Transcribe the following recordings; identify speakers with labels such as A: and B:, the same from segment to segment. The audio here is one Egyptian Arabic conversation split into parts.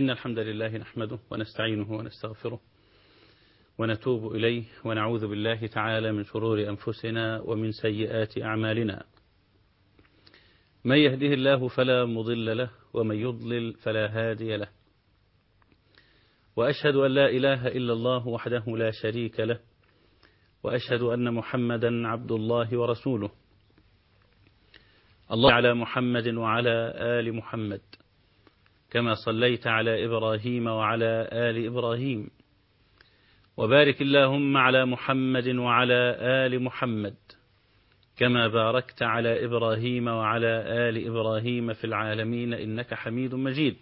A: إن الحمد لله نحمده ونستعينه ونستغفره ونتوب إليه ونعوذ بالله تعالى من شرور أنفسنا ومن سيئات أعمالنا من يهده الله فلا مضل له ومن يضلل فلا هادي له وأشهد أن لا إله إلا الله وحده لا شريك له وأشهد أن محمدا عبد الله ورسوله الله على محمد وعلى آل محمد كما صليت على إبراهيم وعلى آل إبراهيم وبارك اللهم على محمد وعلى آل محمد كما باركت على إبراهيم وعلى آل إبراهيم في العالمين إنك حميد مجيد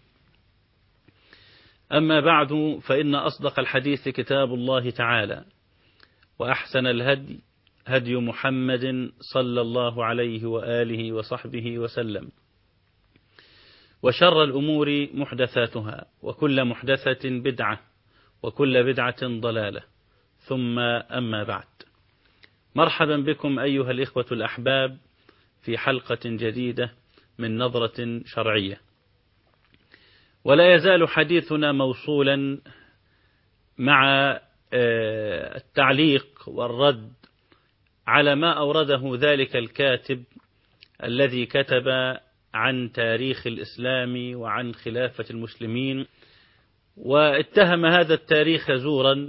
A: أما بعد فإن أصدق الحديث كتاب الله تعالى وأحسن الهدي هدي محمد صلى الله عليه وآله وصحبه وسلم وشر الأمور محدثاتها وكل محدثة بدعة وكل بدعة ضلالة ثم أما بعد مرحبا بكم أيها الإخوة الأحباب في حلقة جديدة من نظرة شرعية ولا يزال حديثنا موصولا مع التعليق والرد على ما أورده ذلك الكاتب الذي كتب عن تاريخ الإسلام وعن خلافة المسلمين واتهم هذا التاريخ زورا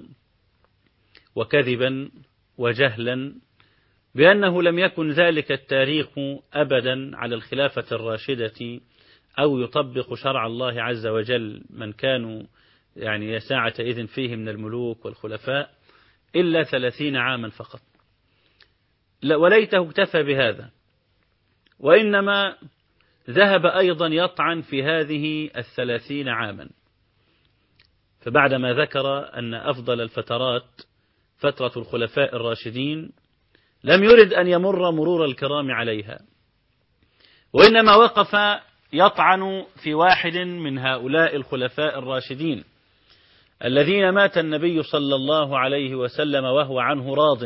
A: وكذبا وجهلا بأنه لم يكن ذلك التاريخ أبدا على الخلافة الراشدة أو يطبق شرع الله عز وجل من كانوا يعني ساعة إذن فيه من الملوك والخلفاء إلا ثلاثين عاما فقط وليته اكتفى بهذا وإنما ذهب أيضا يطعن في هذه الثلاثين عاما فبعدما ذكر أن أفضل الفترات فترة الخلفاء الراشدين لم يرد أن يمر مرور الكرام عليها وإنما وقف يطعن في واحد من هؤلاء الخلفاء الراشدين الذين مات النبي صلى الله عليه وسلم وهو عنه راض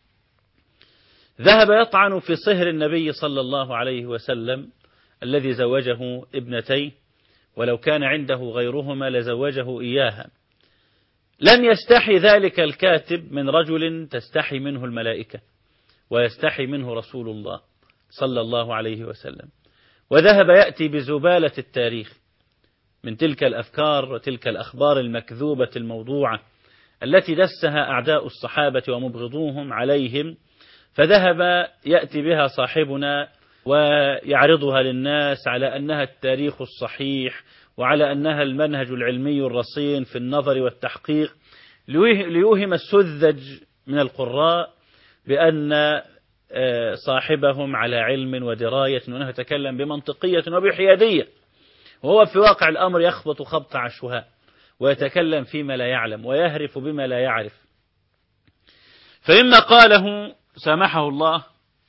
A: ذهب يطعن في صهر النبي صلى الله عليه وسلم الذي زوجه ابنتيه ولو كان عنده غيرهما لزوجه إياها لم يستحي ذلك الكاتب من رجل تستحي منه الملائكة ويستحي منه رسول الله صلى الله عليه وسلم وذهب يأتي بزبالة التاريخ من تلك الأفكار وتلك الأخبار المكذوبة الموضوعة التي دسها أعداء الصحابة ومبغضوهم عليهم فذهب يأتي بها صاحبنا ويعرضها للناس على أنها التاريخ الصحيح وعلى أنها المنهج العلمي الرصين في النظر والتحقيق ليوهم السذج من القراء بأن صاحبهم على علم ودراية وأنه يتكلم بمنطقية وبحيادية وهو في واقع الأمر يخبط خبط عشواء ويتكلم فيما لا يعلم ويهرف بما لا يعرف فإما قاله سامحه الله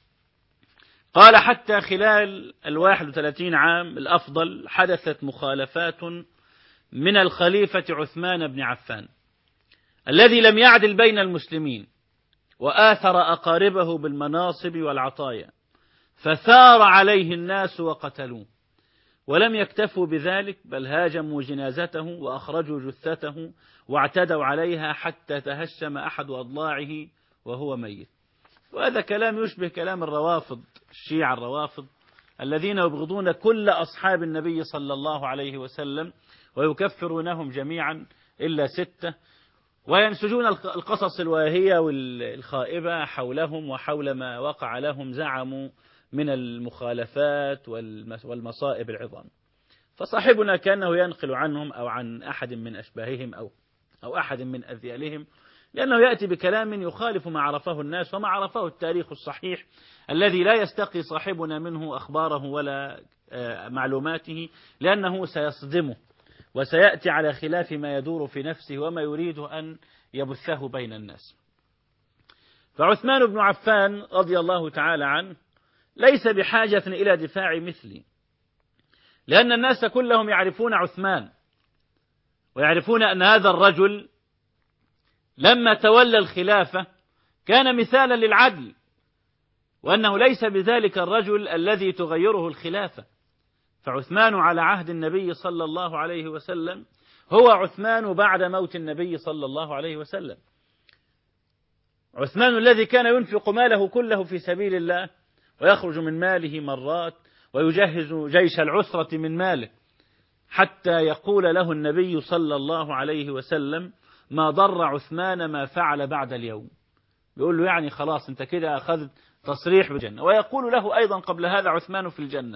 A: قال حتى خلال الواحد وثلاثين عام الأفضل حدثت مخالفات من الخليفة عثمان بن عفان الذي لم يعدل بين المسلمين وآثر أقاربه بالمناصب والعطايا فثار عليه الناس وقتلوه ولم يكتفوا بذلك بل هاجموا جنازته وأخرجوا جثته واعتدوا عليها حتى تهشم أحد أضلاعه وهو ميت وهذا كلام يشبه كلام الروافض الشيعة الروافض الذين يبغضون كل أصحاب النبي صلى الله عليه وسلم ويكفرونهم جميعا إلا ستة وينسجون القصص الواهية والخائبة حولهم وحول ما وقع لهم زعموا من المخالفات والمصائب العظام فصاحبنا كأنه ينقل عنهم أو عن أحد من أشباههم أو أو أحد من أذيالهم لأنه يأتي بكلام يخالف ما عرفه الناس وما عرفه التاريخ الصحيح الذي لا يستقي صاحبنا منه أخباره ولا معلوماته لأنه سيصدمه وسيأتي على خلاف ما يدور في نفسه وما يريد أن يبثه بين الناس فعثمان بن عفان رضي الله تعالى عنه ليس بحاجة إلى دفاع مثلي لأن الناس كلهم يعرفون عثمان ويعرفون أن هذا الرجل لما تولى الخلافة كان مثالا للعدل وأنه ليس بذلك الرجل الذي تغيره الخلافة فعثمان على عهد النبي صلى الله عليه وسلم هو عثمان بعد موت النبي صلى الله عليه وسلم عثمان الذي كان ينفق ماله كله في سبيل الله ويخرج من ماله مرات ويجهز جيش العسرة من ماله حتى يقول له النبي صلى الله عليه وسلم ما ضر عثمان ما فعل بعد اليوم يقول له يعني خلاص انت كده أخذت تصريح بالجنة ويقول له أيضا قبل هذا عثمان في الجنة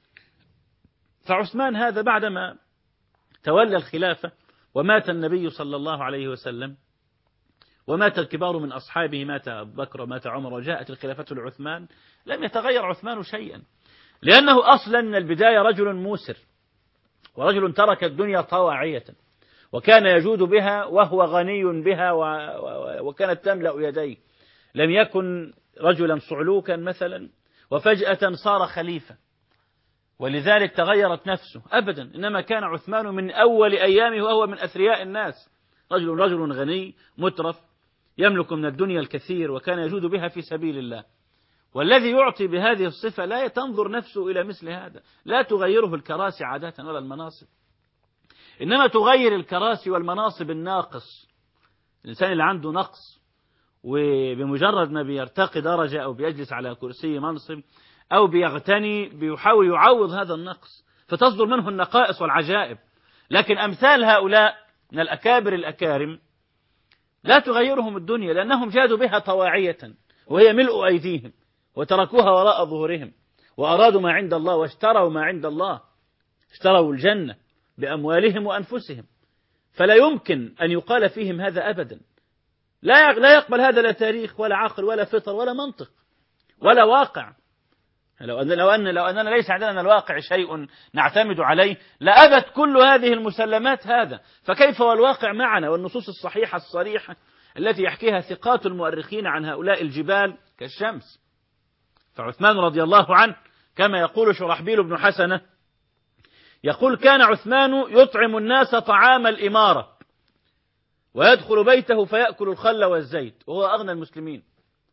A: فعثمان هذا بعدما تولى الخلافة ومات النبي صلى الله عليه وسلم ومات الكبار من أصحابه مات أبو بكر ومات عمر وجاءت الخلافة لعثمان لم يتغير عثمان شيئا لأنه أصلا من البداية رجل موسر ورجل ترك الدنيا طواعية وكان يجود بها وهو غني بها وكانت تملأ يديه لم يكن رجلا صعلوكا مثلا وفجأة صار خليفة ولذلك تغيرت نفسه أبدا إنما كان عثمان من أول أيامه وهو من أثرياء الناس رجل رجل غني مترف يملك من الدنيا الكثير وكان يجود بها في سبيل الله والذي يعطي بهذه الصفة لا تنظر نفسه إلى مثل هذا لا تغيره الكراسي عادة ولا المناصب إنما تغير الكراسي والمناصب الناقص الإنسان اللي عنده نقص وبمجرد ما بيرتقي درجة أو بيجلس على كرسي منصب أو بيغتني بيحاول يعوض هذا النقص فتصدر منه النقائص والعجائب لكن أمثال هؤلاء من الأكابر الأكارم لا تغيرهم الدنيا لأنهم جادوا بها طواعية وهي ملء أيديهم وتركوها وراء ظهورهم وأرادوا ما عند الله واشتروا ما عند الله اشتروا الجنة بأموالهم وأنفسهم فلا يمكن أن يقال فيهم هذا أبدا لا لا يقبل هذا لا تاريخ ولا عقل ولا فطر ولا منطق ولا واقع لو أن لو أن لو أننا ليس عندنا من الواقع شيء نعتمد عليه لأبت كل هذه المسلمات هذا فكيف والواقع معنا والنصوص الصحيحة الصريحة التي يحكيها ثقات المؤرخين عن هؤلاء الجبال كالشمس فعثمان رضي الله عنه كما يقول شرحبيل بن حسنة يقول كان عثمان يطعم الناس طعام الإمارة ويدخل بيته فيأكل الخل والزيت وهو أغنى المسلمين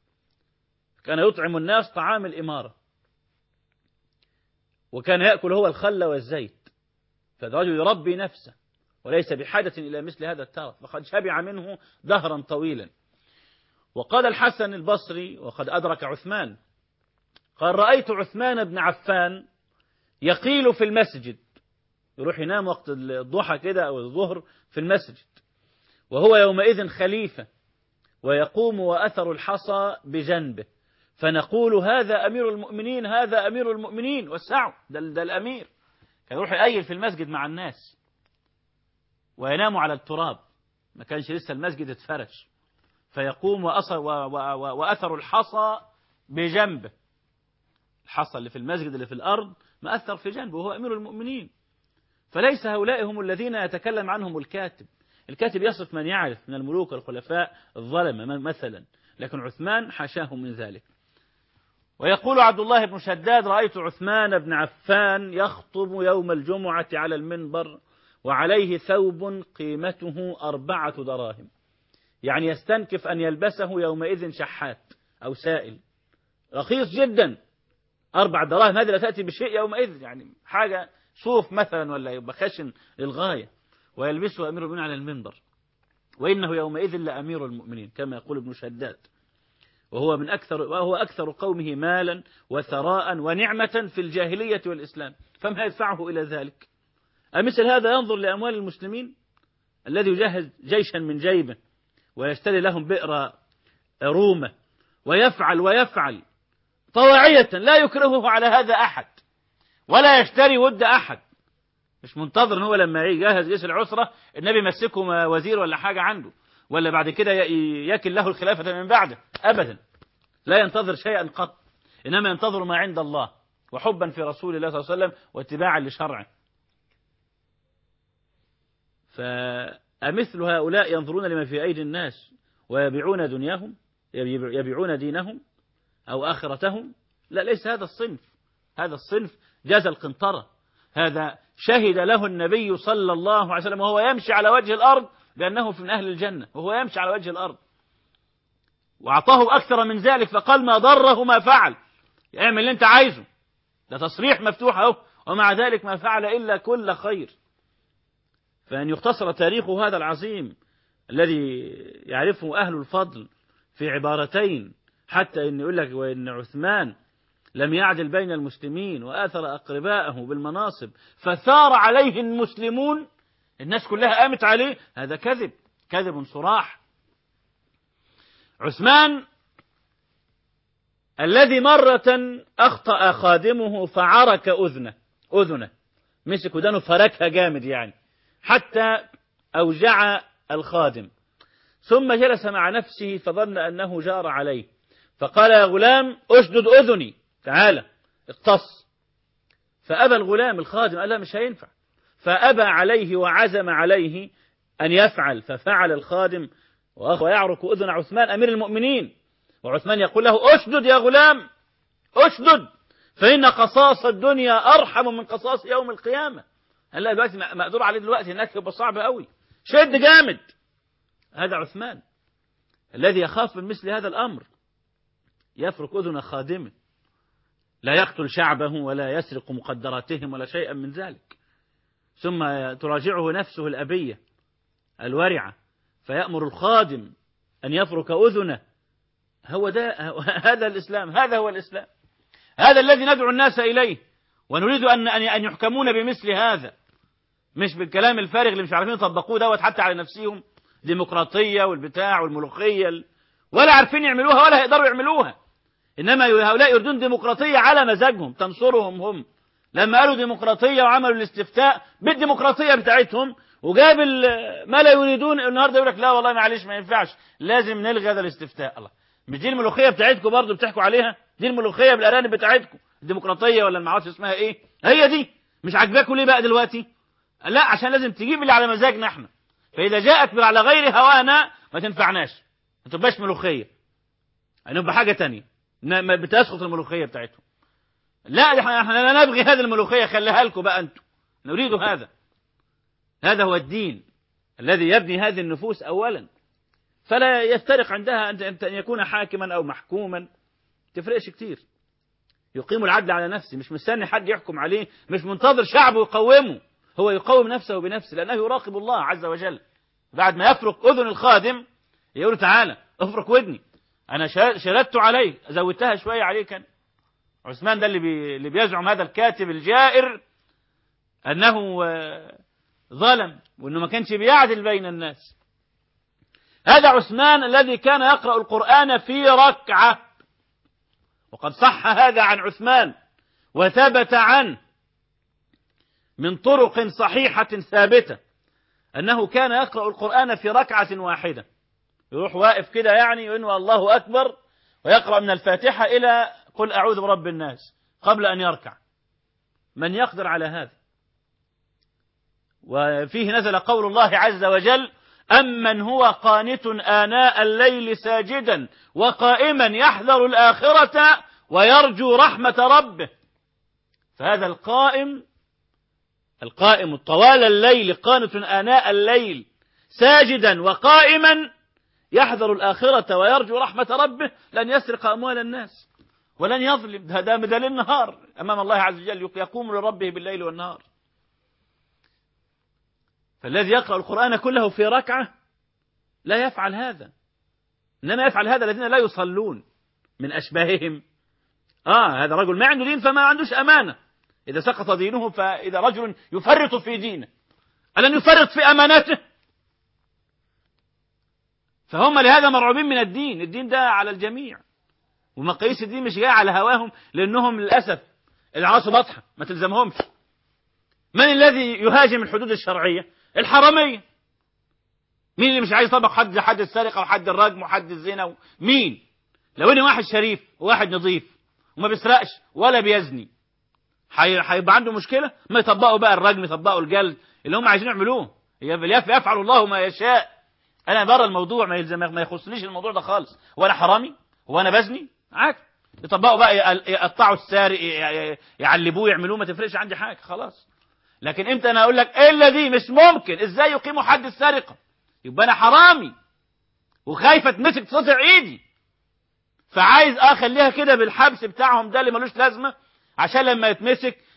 A: كان يطعم الناس طعام الإمارة وكان يأكل هو الخل والزيت فالرجل يربي نفسه وليس بحاجة إلى مثل هذا الترف فقد شبع منه دهرا طويلا وقال الحسن البصري وقد أدرك عثمان قال رأيت عثمان بن عفان يقيل في المسجد يروح ينام وقت الضحى كده أو الظهر في المسجد وهو يومئذ خليفة ويقوم وأثر الحصى بجنبه فنقول هذا أمير المؤمنين هذا أمير المؤمنين وسعوا ده, ده الأمير كان يروح يأيل في المسجد مع الناس وينام على التراب ما كانش لسه المسجد اتفرش فيقوم وأثر الحصى بجنبه الحصى اللي في المسجد اللي في الأرض مأثر في جنبه وهو أمير المؤمنين فليس هؤلاء هم الذين يتكلم عنهم الكاتب الكاتب يصف من يعرف من الملوك والخلفاء الظلمة مثلا لكن عثمان حاشاه من ذلك ويقول عبد الله بن شداد رأيت عثمان بن عفان يخطب يوم الجمعة على المنبر وعليه ثوب قيمته أربعة دراهم يعني يستنكف أن يلبسه يومئذ شحات أو سائل رخيص جدا أربع دراهم هذه لا تأتي بشيء يومئذ يعني حاجة صوف مثلا ولا يبقى خشن للغاية ويلبسه أمير المؤمنين على المنبر وإنه يومئذ لأمير المؤمنين كما يقول ابن شداد وهو من أكثر وهو أكثر قومه مالا وثراء ونعمة في الجاهلية والإسلام فما يدفعه إلى ذلك أمثل هذا ينظر لأموال المسلمين الذي يجهز جيشا من جيبه ويشتري لهم بئر رومة ويفعل ويفعل طواعية لا يكرهه على هذا أحد ولا يشتري ود أحد مش منتظر ان هو لما يجهز جيش العسرة النبي يمسكه وزير ولا حاجة عنده ولا بعد كده يكل له الخلافة من بعده أبدا لا ينتظر شيئا قط إنما ينتظر ما عند الله وحبا في رسول الله صلى الله عليه وسلم واتباعا لشرعه فأمثل هؤلاء ينظرون لما في أيدي الناس ويبيعون دنياهم يبيعون دينهم أو آخرتهم لا ليس هذا الصنف هذا الصنف جاز القنطرة هذا شهد له النبي صلى الله عليه وسلم وهو يمشي على وجه الأرض بأنه من أهل الجنة وهو يمشي على وجه الأرض وأعطاه أكثر من ذلك فقال ما ضره ما فعل اعمل اللي أنت عايزه ده تصريح مفتوح أهو ومع ذلك ما فعل إلا كل خير فأن يختصر تاريخ هذا العظيم الذي يعرفه أهل الفضل في عبارتين حتى إن يقول لك وإن عثمان لم يعدل بين المسلمين وآثر أقرباءه بالمناصب فثار عليه المسلمون الناس كلها قامت عليه هذا كذب كذب صراح عثمان الذي مرة أخطأ خادمه فعرك أذنه أذنه مسك ودانه فركها جامد يعني حتى أوجع الخادم ثم جلس مع نفسه فظن أنه جار عليه فقال يا غلام أشدد أذني تعالى اقتص فأبى الغلام الخادم قال لا مش هينفع فأبى عليه وعزم عليه أن يفعل ففعل الخادم ويعرك أذن عثمان أمير المؤمنين وعثمان يقول له أشدد يا غلام أشدد فإن قصاص الدنيا أرحم من قصاص يوم القيامة قال لا دلوقتي مقدور عليه دلوقتي هناك يبقى صعب قوي شد جامد هذا عثمان الذي يخاف من مثل هذا الأمر يفرك أذن خادمه لا يقتل شعبه ولا يسرق مقدراتهم ولا شيئا من ذلك ثم تراجعه نفسه الأبية الورعة فيأمر الخادم أن يفرك أذنه هو ده هذا الإسلام هذا هو الإسلام هذا الذي ندعو الناس إليه ونريد أن أن يحكمون بمثل هذا مش بالكلام الفارغ اللي مش عارفين يطبقوه دوت حتى على نفسهم ديمقراطية والبتاع والملوخية ولا عارفين يعملوها ولا هيقدروا يعملوها إنما هؤلاء يريدون ديمقراطية على مزاجهم تنصرهم هم لما قالوا ديمقراطية وعملوا الاستفتاء بالديمقراطية بتاعتهم وجاب ما لا يريدون النهارده يقول لك لا والله معلش ما ينفعش لازم نلغي هذا الاستفتاء الله مش دي الملوخية بتاعتكم برضه بتحكوا عليها دي الملوخية بالأرانب بتاعتكم الديمقراطية ولا ما اعرفش اسمها ايه هي دي مش عاجباكم ليه بقى دلوقتي لا عشان لازم تجيب اللي على مزاجنا احنا فإذا جاءت على غير هوانا ما تنفعناش ما تبقاش ملوخية هنبقى حاجة تانية ما بتسقط الملوخية بتاعتهم لا احنا لا نبغي هذه الملوخية خليها لكم بقى انتم نريد هذا هذا هو الدين الذي يبني هذه النفوس أولا فلا يفترق عندها أن يكون حاكما أو محكوما تفرقش كتير يقيم العدل على نفسه مش مستني حد يحكم عليه مش منتظر شعبه يقومه هو يقوم نفسه بنفسه لأنه يراقب الله عز وجل بعد ما يفرق أذن الخادم يقول تعالى افرق ودني أنا شردت عليه زودتها شوية عليه كان عثمان ده اللي, بي اللي بيزعم هذا الكاتب الجائر أنه ظلم وأنه ما كانش بيعدل بين الناس هذا عثمان الذي كان يقرأ القرآن في ركعة وقد صح هذا عن عثمان وثبت عنه من طرق صحيحة ثابتة أنه كان يقرأ القرآن في ركعة واحدة يروح واقف كده يعني وإنه الله أكبر ويقرأ من الفاتحة إلى قل أعوذ برب الناس قبل أن يركع من يقدر على هذا وفيه نزل قول الله عز وجل أمن هو قانت آناء الليل ساجدا وقائما يحذر الآخرة ويرجو رحمة ربه فهذا القائم القائم طوال الليل قانت آناء الليل ساجدا وقائما يحذر الآخرة ويرجو رحمة ربه لن يسرق أموال الناس ولن يظلم هذا بدل النهار أمام الله عز وجل يقوم لربه بالليل والنهار فالذي يقرأ القرآن كله في ركعة لا يفعل هذا إنما يفعل هذا الذين لا يصلون من أشباههم آه هذا رجل ما عنده دين فما عندوش أمانة إذا سقط دينه فإذا رجل يفرط في دينه ألن يفرط في أماناته فهم لهذا مرعوبين من الدين الدين ده على الجميع ومقاييس الدين مش جايه على هواهم لأنهم للأسف العاصي بطحة ما تلزمهمش من الذي يهاجم الحدود الشرعية الحرامية مين اللي مش عايز يطبق حد حد السرقة وحد الرجم وحد الزنا مين لو ان واحد شريف وواحد نظيف وما بيسرقش ولا بيزني هيبقى عنده مشكلة ما يطبقوا بقى الرجم يطبقوا الجلد اللي هم عايزين يعملوه يفعل الله ما يشاء انا بره الموضوع ما يلزم ما يخصنيش الموضوع ده خالص وانا حرامي وانا بزني عادي يطبقوا بقى يقطعوا السارق يعلبوه يعملوه ما تفرقش عندي حاجه خلاص لكن امتى انا اقول لك الا دي مش ممكن ازاي يقيموا حد السرقه يبقى انا حرامي وخايف اتمسك تقطع ايدي فعايز اخليها كده بالحبس بتاعهم ده اللي ملوش لازمه عشان لما يتمسك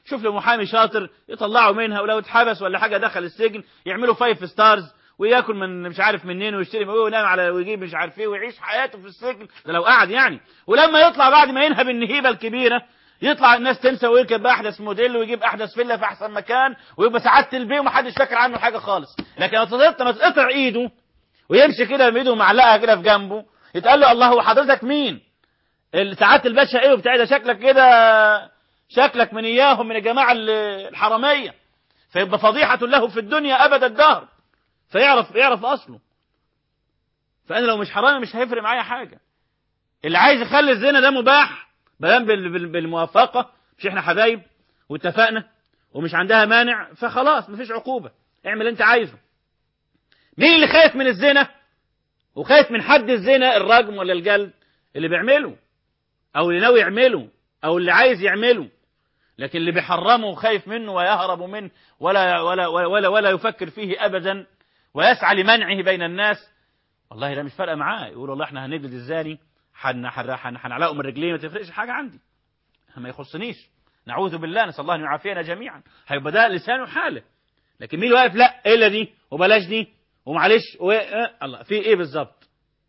A: شوف له محامي شاطر يطلعوا منها ولو اتحبس ولا حاجة دخل السجن يعملوا فايف ستارز وياكل من مش عارف منين ويشتري وينام على ويجيب مش عارف ايه ويعيش حياته في السجن ده لو قعد يعني ولما يطلع بعد ما ينهب النهيبة الكبيرة يطلع الناس تنسى ويركب بأحدث موديل ويجيب أحدث فيلا في أحسن مكان ويبقى سعادة البيه ومحدش فاكر عنه حاجة خالص لكن لو تقطع ما تقطع إيده ويمشي كده بإيده معلقة كده في جنبه يتقال له الله هو حضرتك مين؟ سعادة الباشا إيه وبتاع ده شكلك كده شكلك من إياهم من الجماعة الحرامية فيبقى فضيحة له في الدنيا أبد الدهر فيعرف يعرف أصله فأنا لو مش حرامي مش هيفرق معايا حاجة اللي عايز يخلي الزنا ده مباح بلان بالموافقة مش احنا حبايب واتفقنا ومش عندها مانع فخلاص مفيش عقوبة اعمل اللي انت عايزه مين اللي خايف من الزنا وخايف من حد الزنا الرجم ولا الجلد اللي بيعمله او اللي ناوي يعمله او اللي عايز يعمله لكن اللي بيحرمه وخايف منه ويهرب منه ولا ولا ولا ولا يفكر فيه ابدا ويسعى لمنعه بين الناس والله ده مش فارقه معاه يقول والله احنا هنجلد الزاني هنعلقه من رجليه ما تفرقش حاجه عندي ما يخصنيش نعوذ بالله نسال الله ان يعافينا جميعا هيبقى ده لسانه حاله لكن مين واقف لا الا دي وبلاش دي ومعلش و... اه الله في ايه بالظبط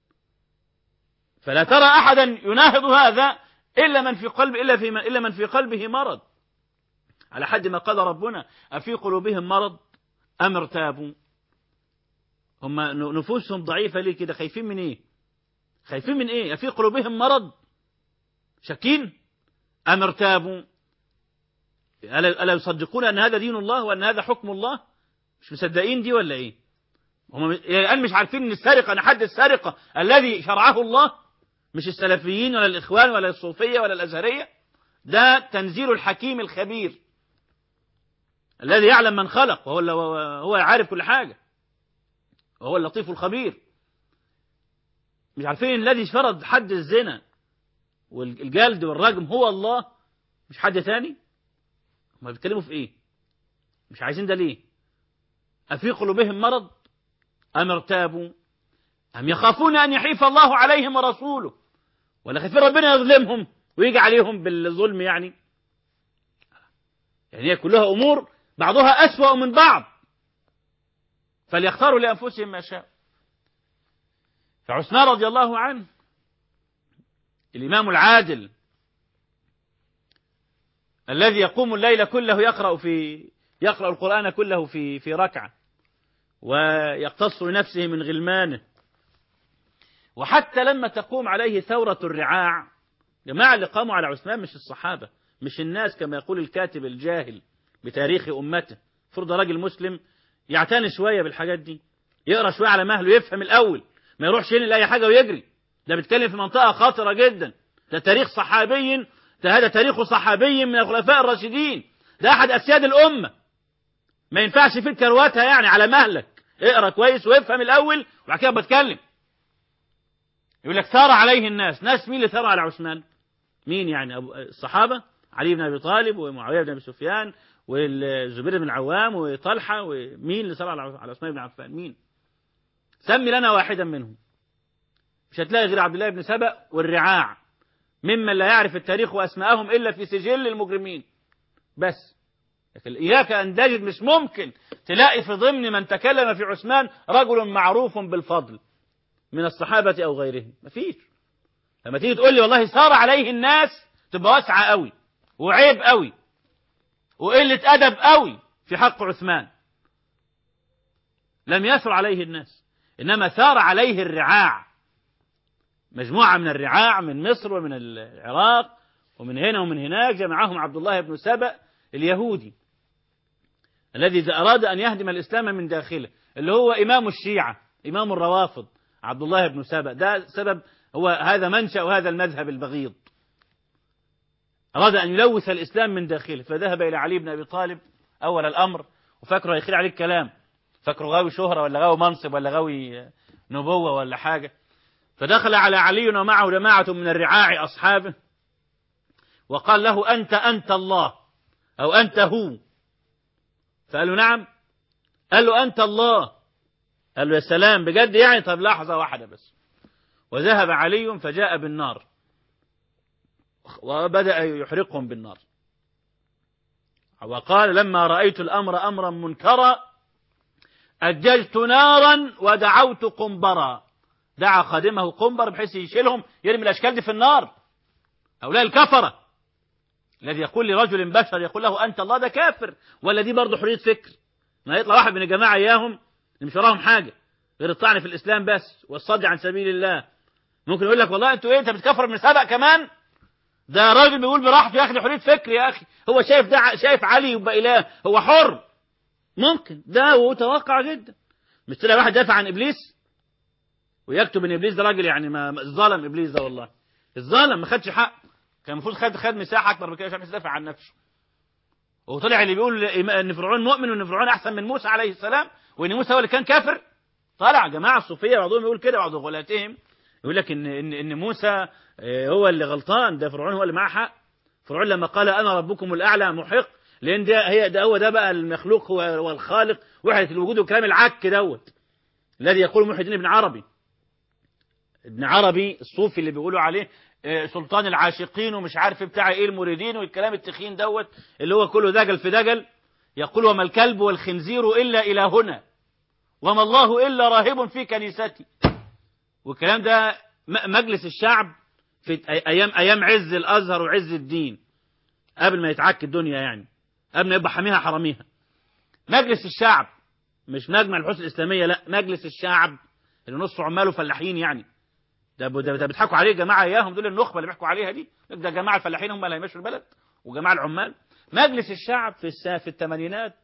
A: فلا ترى احدا يناهض هذا الا من في قلب الا في من الا من في قلبه مرض على حد ما قال ربنا افي قلوبهم مرض ام ارتابوا هم نفوسهم ضعيفه ليه كده خايفين من ايه خايفين من ايه افي قلوبهم مرض شاكين ام ارتابوا الا يصدقون ان هذا دين الله وان هذا حكم الله مش مصدقين دي ولا ايه هم الان مش عارفين ان السرقه ان حد السرقه الذي شرعه الله مش السلفيين ولا الاخوان ولا الصوفيه ولا الازهريه ده تنزيل الحكيم الخبير الذي يعلم من خلق وهو هو عارف كل حاجه وهو اللطيف الخبير مش عارفين الذي فرض حد الزنا والجلد والرجم هو الله مش حد ثاني هم بيتكلموا في ايه مش عايزين ده ليه أفي قلوبهم مرض أم ارتابوا أم يخافون أن يحيف الله عليهم ورسوله ولا خايفين ربنا يظلمهم ويجي عليهم بالظلم يعني يعني هي كلها أمور بعضها أسوأ من بعض فليختاروا لأنفسهم ما شاء فعثمان رضي الله عنه الإمام العادل الذي يقوم الليل كله يقرأ في يقرأ القرآن كله في في ركعة ويقتص لنفسه من غلمانه وحتى لما تقوم عليه ثورة الرعاع جماعة اللي قاموا على عثمان مش الصحابة مش الناس كما يقول الكاتب الجاهل بتاريخ أمته فرض راجل مسلم يعتني شوية بالحاجات دي يقرأ شوية على مهله يفهم الأول ما يروحش ينقل أي حاجة ويجري ده بيتكلم في منطقة خطرة جدا ده تاريخ صحابي ده هذا تاريخ صحابي من الخلفاء الراشدين ده أحد أسياد الأمة ما ينفعش فيه كرواتها يعني على مهلك اقرا كويس وافهم الأول وبعد كده بتكلم يقول لك ثار عليه الناس ناس مين اللي ثار على عثمان مين يعني أبو الصحابة علي بن أبي طالب ومعاوية بن أبي سفيان والزبير بن العوام وطلحة ومين اللي ثار على عثمان بن عفان مين سمي لنا واحدا منهم مش هتلاقي غير عبد الله بن سبأ والرعاع ممن لا يعرف التاريخ وأسماءهم إلا في سجل المجرمين بس لكن إياك أن تجد مش ممكن تلاقي في ضمن من تكلم في عثمان رجل معروف بالفضل من الصحابة أو غيرهم مفيش لما تيجي تقول لي والله صار عليه الناس تبقى واسعة قوي وعيب قوي وقلة أدب قوي في حق عثمان لم يثر عليه الناس إنما ثار عليه الرعاع مجموعة من الرعاع من مصر ومن العراق ومن هنا ومن هناك جمعهم عبد الله بن سبأ اليهودي الذي إذا أراد أن يهدم الإسلام من داخله اللي هو إمام الشيعة إمام الروافض عبد الله بن سبأ ده سبب هو هذا منشأ وهذا المذهب البغيض أراد أن يلوث الإسلام من داخله فذهب إلى علي بن أبي طالب أول الأمر وفكره يخير عليه الكلام فكره غاوي شهرة ولا غاوي منصب ولا غاوي نبوة ولا حاجة فدخل على علي ومعه جماعة من الرعاع أصحابه وقال له أنت أنت الله أو أنت هو فقال له نعم قال له أنت الله قال له يا سلام بجد يعني طب لحظة واحدة بس وذهب علي فجاء بالنار وبدأ يحرقهم بالنار وقال لما رأيت الأمر أمرا منكرا أججت نارا ودعوت قنبرا دعا خادمه قنبر بحيث يشيلهم يرمي الأشكال دي في النار هؤلاء الكفرة الذي يقول لرجل بشر يقول له أنت الله ده كافر ولا دي برضه حرية فكر ما يطلع واحد من الجماعة إياهم مش وراهم حاجة غير الطعن في الإسلام بس والصد عن سبيل الله ممكن يقول لك والله أنتوا إيه أنت بتكفر من سبق كمان ده راجل بيقول براحته يا أخي حرية فكر يا أخي هو شايف ده شايف علي يبقى إله هو حر ممكن ده وتوقع جدا مش تلاقي واحد دافع عن إبليس ويكتب ان ابليس ده راجل يعني ما ظلم ابليس ده والله الظالم ما خدش حق كان المفروض خد خد مساحه اكبر من كده عشان يدافع عن نفسه وطلع اللي بيقول ان فرعون مؤمن وان فرعون احسن من موسى عليه السلام وان موسى هو اللي كان كافر طلع جماعه الصوفيه بعضهم يقول كده بعض غلاتهم يقول لك ان ان ان موسى هو اللي غلطان ده فرعون هو اللي معاه حق فرعون لما قال انا ربكم الاعلى محق لان ده هي ده هو ده بقى المخلوق هو, هو الخالق وحده الوجود والكلام العك دوت الذي يقول محي الدين ابن عربي ابن عربي الصوفي اللي بيقولوا عليه سلطان العاشقين ومش عارف بتاع ايه المريدين والكلام التخين دوت اللي هو كله دجل في دجل يقول وما الكلب والخنزير الا الى هنا وما الله الا راهب في كنيستي والكلام ده مجلس الشعب في ايام ايام عز الازهر وعز الدين قبل ما يتعك الدنيا يعني قبل ما يبقى حاميها حراميها مجلس الشعب مش مجمع البحوث الاسلاميه لا مجلس الشعب اللي نصف عماله فلاحين يعني ده ده, ده بيضحكوا عليه جماعه اياهم دول النخبه اللي بيحكوا عليها دي ده جماعه الفلاحين هم اللي هيمشوا البلد وجماعه العمال مجلس الشعب في السنة في الثمانينات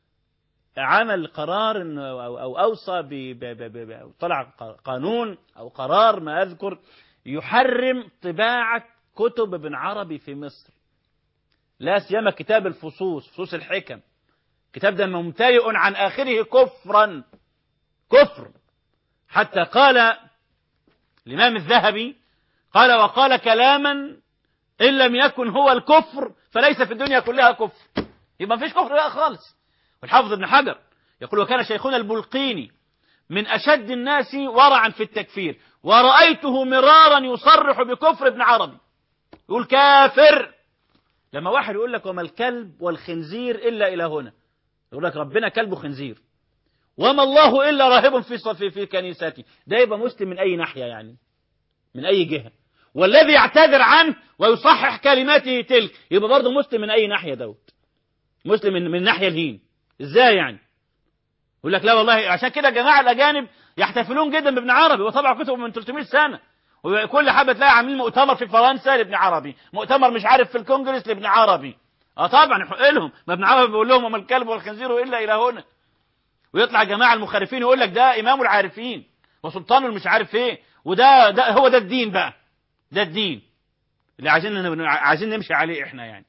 A: عمل قرار انه او, أو اوصى ب ب طلع قانون او قرار ما اذكر يحرم طباعه كتب ابن عربي في مصر لا سيما كتاب الفصوص فصوص الحكم الكتاب ده ممتلئ عن اخره كفرا كفر حتى قال الإمام الذهبي قال وقال كلاما إن لم يكن هو الكفر فليس في الدنيا كلها كفر يبقى مفيش كفر بقى خالص والحافظ ابن حجر يقول وكان شيخنا البلقيني من أشد الناس ورعا في التكفير ورأيته مرارا يصرح بكفر ابن عربي يقول كافر لما واحد يقول لك وما الكلب والخنزير إلا إلى هنا يقول لك ربنا كلب وخنزير وما الله إلا راهب في صفي في كنيستي ده يبقى مسلم من أي ناحية يعني من أي جهة والذي يعتذر عنه ويصحح كلماته تلك يبقى برضه مسلم من أي ناحية دوت مسلم من, من ناحية الهين إزاي يعني يقول لك لا والله عشان كده جماعة الأجانب يحتفلون جدا بابن عربي وطبع كتبه من 300 سنة وكل حبة تلاقي عاملين مؤتمر في فرنسا لابن عربي مؤتمر مش عارف في الكونجرس لابن عربي اه طبعا يحق لهم ما ابن عربي بيقول لهم وما الكلب والخنزير الا الى هنا ويطلع جماعة المخالفين يقول لك ده إمام العارفين وسلطان المش عارف إيه وده ده هو ده الدين بقى ده الدين اللي عايزين عايزين نمشي عليه إحنا يعني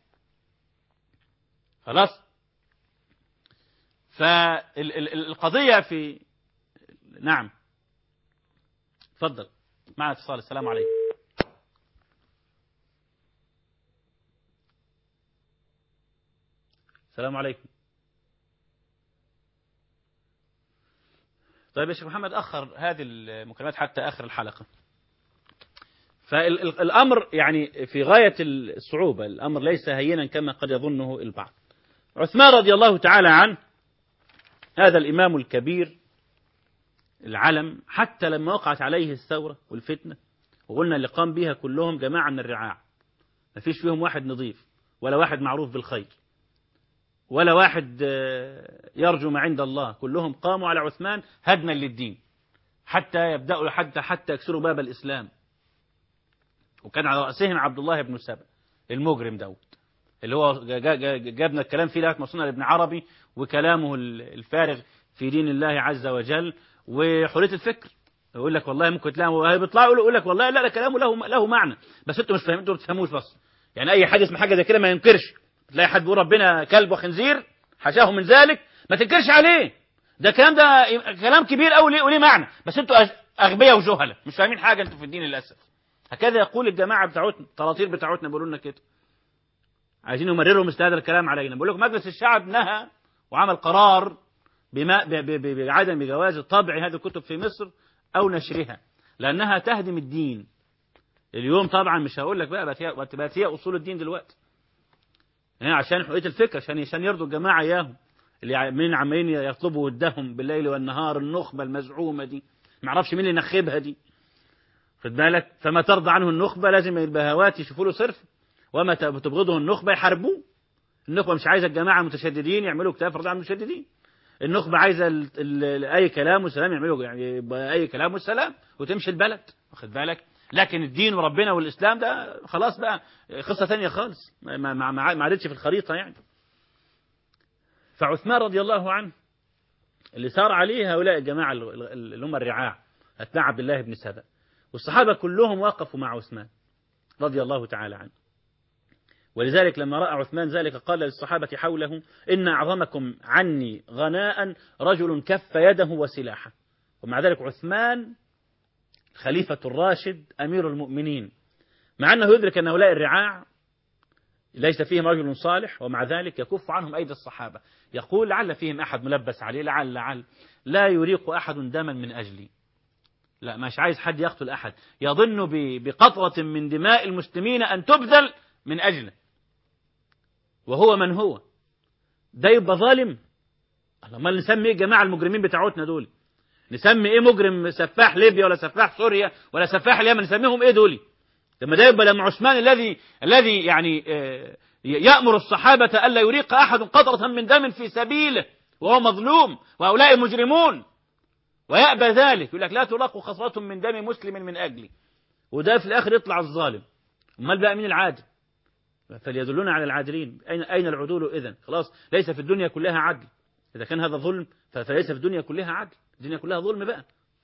A: خلاص فالقضية في نعم اتفضل معنا اتصال السلام عليكم السلام عليكم طيب يا شيخ محمد أخر هذه المكالمات حتى آخر الحلقة فالأمر يعني في غاية الصعوبة الأمر ليس هينا كما قد يظنه البعض عثمان رضي الله تعالى عنه هذا الإمام الكبير العلم حتى لما وقعت عليه الثورة والفتنة وقلنا اللي قام بها كلهم جماعة من الرعاع ما فيش فيهم واحد نظيف ولا واحد معروف بالخير ولا واحد يرجو ما عند الله كلهم قاموا على عثمان هدما للدين حتى يبدأوا حتى حتى يكسروا باب الإسلام وكان على رأسهم عبد الله بن سبأ المجرم دوت اللي هو جابنا الكلام فيه لغايه مصنع ابن عربي وكلامه الفارغ في دين الله عز وجل وحريه الفكر يقول لك والله ممكن تلاقوا بيطلعوا يقول لك والله لا لا كلامه له له معنى بس انتوا مش فاهمين انتوا ما بتفهموش بس يعني اي حد يسمع حاجه زي كده ما ينكرش تلاقي حد بيقول ربنا كلب وخنزير حاشاه من ذلك ما تنكرش عليه ده الكلام ده كلام كبير قوي وليه معنى بس انتوا اغبياء وجهله مش فاهمين حاجه انتوا في الدين للاسف هكذا يقول الجماعه بتاعتنا الطراطير بتاعتنا بيقولوا لنا كده عايزين يمرروا مثل هذا الكلام علينا بقول لكم مجلس الشعب نهى وعمل قرار بما بعدم جواز طبع هذه الكتب في مصر او نشرها لانها تهدم الدين اليوم طبعا مش هقول لك بقى بقت هي اصول الدين دلوقتي يعني عشان حرية الفكر عشان عشان يرضوا الجماعة إياهم اللي من عمالين يطلبوا ودهم بالليل والنهار النخبة المزعومة دي ما اعرفش مين اللي نخبها دي خد بالك فما ترضى عنه النخبة لازم البهوات يشوفوا له صرف وما تبغضه النخبة يحاربوه النخبة مش عايزة الجماعة المتشددين يعملوا كتاب فرض عن المتشددين النخبة عايزة ال ال أي كلام والسلام يعملوا يعني أي كلام والسلام وتمشي البلد واخد بالك لكن الدين وربنا والإسلام ده خلاص بقى قصة ثانية خالص ما ما ما عادتش في الخريطة يعني فعثمان رضي الله عنه اللي صار عليه هؤلاء الجماعة اللي هم الرعاع أتباع عبد الله بن سبأ والصحابة كلهم وقفوا مع عثمان رضي الله تعالى عنه ولذلك لما رأى عثمان ذلك قال للصحابة حوله إن أعظمكم عني غناء رجل كف يده وسلاحه ومع ذلك عثمان خليفة الراشد أمير المؤمنين مع أنه يدرك أن هؤلاء الرعاع ليس فيهم رجل صالح ومع ذلك يكف عنهم أيدي الصحابة يقول لعل فيهم أحد ملبس عليه لعل لعل لا يريق أحد دما من أجلي لا مش عايز حد يقتل أحد يظن بقطرة من دماء المسلمين أن تبذل من أجله وهو من هو ده يبقى ظالم ما نسمي ايه جماعة المجرمين بتاعتنا دول نسمي ايه مجرم سفاح ليبيا ولا سفاح سوريا ولا سفاح اليمن نسميهم ايه دول لما ده يبقى لما عثمان الذي الذي يعني يأمر الصحابة ألا يريق أحد قطرة من دم في سبيله وهو مظلوم وهؤلاء مجرمون ويأبى ذلك يقول لك لا تراق خصرة من دم مسلم من أجلي وده في الآخر يطلع الظالم امال بقى مين العادل فليدلونا على العادلين أين أين العدول إذن خلاص ليس في الدنيا كلها عدل إذا كان هذا ظلم فليس في الدنيا كلها عدل الدنيا كلها ظلم بقى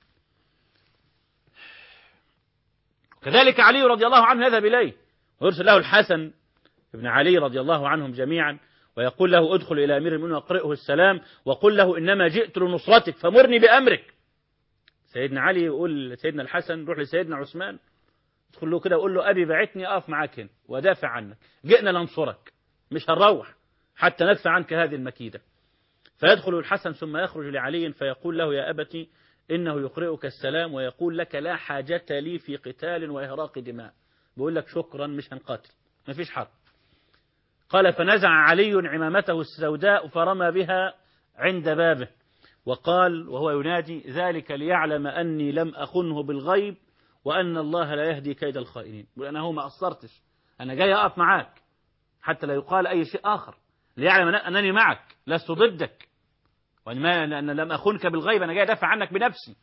A: كذلك علي رضي الله عنه يذهب إليه ويرسل له الحسن ابن علي رضي الله عنهم جميعا ويقول له ادخل إلى أمير المؤمنين واقرئه السلام وقل له إنما جئت لنصرتك فمرني بأمرك سيدنا علي يقول لسيدنا الحسن روح لسيدنا عثمان ادخل له كده وقول له أبي بعتني أقف معاك هنا وأدافع عنك جئنا لننصرك مش هنروح حتى ندفع عنك هذه المكيدة فيدخل الحسن ثم يخرج لعلي فيقول له يا أبتي إنه يقرئك السلام ويقول لك لا حاجة لي في قتال وإهراق دماء بيقول لك شكرا مش هنقاتل ما فيش حرب قال فنزع علي عمامته السوداء فرمى بها عند بابه وقال وهو ينادي ذلك ليعلم أني لم أخنه بالغيب وأن الله لا يهدي كيد الخائنين يقول أنا هو ما قصرتش أنا جاي أقف معاك حتى لا يقال أي شيء آخر ليعلم أنني معك لست ضدك وأن أن لم أخنك بالغيب أنا جاي أدافع عنك بنفسي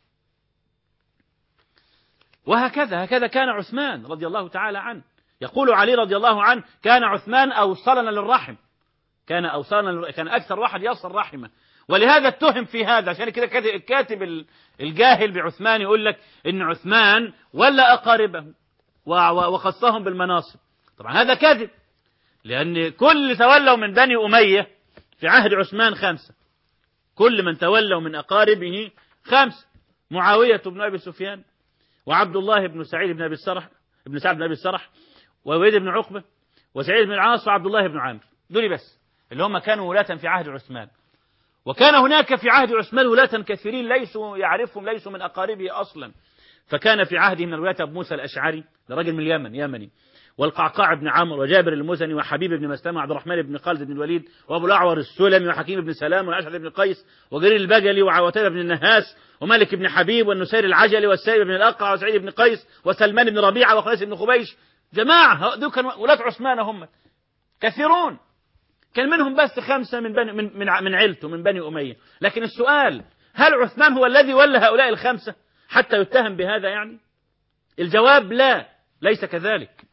A: وهكذا هكذا كان عثمان رضي الله تعالى عنه يقول علي رضي الله عنه كان عثمان أوصلنا للرحم كان أوصلنا كان أكثر واحد يصل رحمه ولهذا اتهم في هذا عشان كده الكاتب الجاهل بعثمان يقول لك إن عثمان ولا أقاربه وخصهم بالمناصب طبعا هذا كذب لأن كل تولوا من بني أمية في عهد عثمان خمسة كل من تولوا من أقاربه خمسة معاوية بن أبي سفيان وعبد الله بن سعيد بن أبي السرح ابن سعد بن أبي السرح ووليد بن عقبة وسعيد بن العاص وعبد الله بن عامر دول بس اللي هم كانوا ولاة في عهد عثمان وكان هناك في عهد عثمان ولاة كثيرين ليسوا يعرفهم ليسوا من أقاربه أصلا فكان في عهده من الولاة أبو موسى الأشعري ده راجل من اليمن يمني والقعقاع بن عمرو وجابر المزني وحبيب بن مسلمة وعبد الرحمن بن خالد بن الوليد وابو الاعور السلمي وحكيم بن سلام والاشعث بن قيس وجرير البجلي وعوتيبة بن النهاس ومالك بن حبيب والنسير العجلي والسائب بن الاقع وسعيد بن قيس وسلمان بن ربيعة وخليس بن خبيش جماعة دول كانوا ولاة عثمان هم كثيرون كان منهم بس خمسة من بني من من, من عيلته من بني أمية لكن السؤال هل عثمان هو الذي ولى هؤلاء الخمسة حتى يتهم بهذا يعني الجواب لا ليس كذلك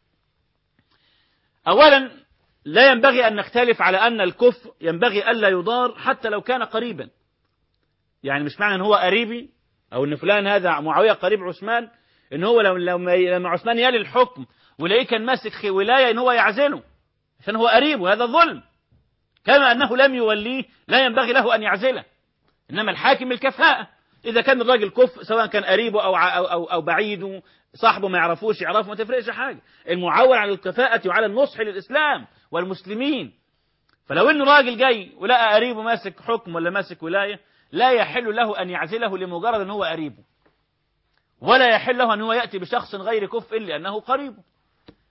A: أولا لا ينبغي أن نختلف على أن الكفر ينبغي ألا يضار حتى لو كان قريبا يعني مش معنى أن هو قريبي أو أن فلان هذا معاوية قريب عثمان أن هو لو لما عثمان يلي الحكم ولاقيه كان ماسك ولاية أن هو يعزله عشان هو قريب وهذا ظلم كما أنه لم يوليه لا ينبغي له أن يعزله إنما الحاكم الكفاءة إذا كان الراجل كف سواء كان قريبه أو, أو, أو, أو بعيده صاحبه ما يعرفوش يعرفه ما تفرقش حاجة المعول على الكفاءة وعلى النصح للإسلام والمسلمين فلو إنه راجل جاي ولقى قريبه ماسك حكم ولا ماسك ولاية لا يحل له أن يعزله لمجرد أن هو قريبه ولا يحل له أن هو يأتي بشخص غير كفء لأنه قريبه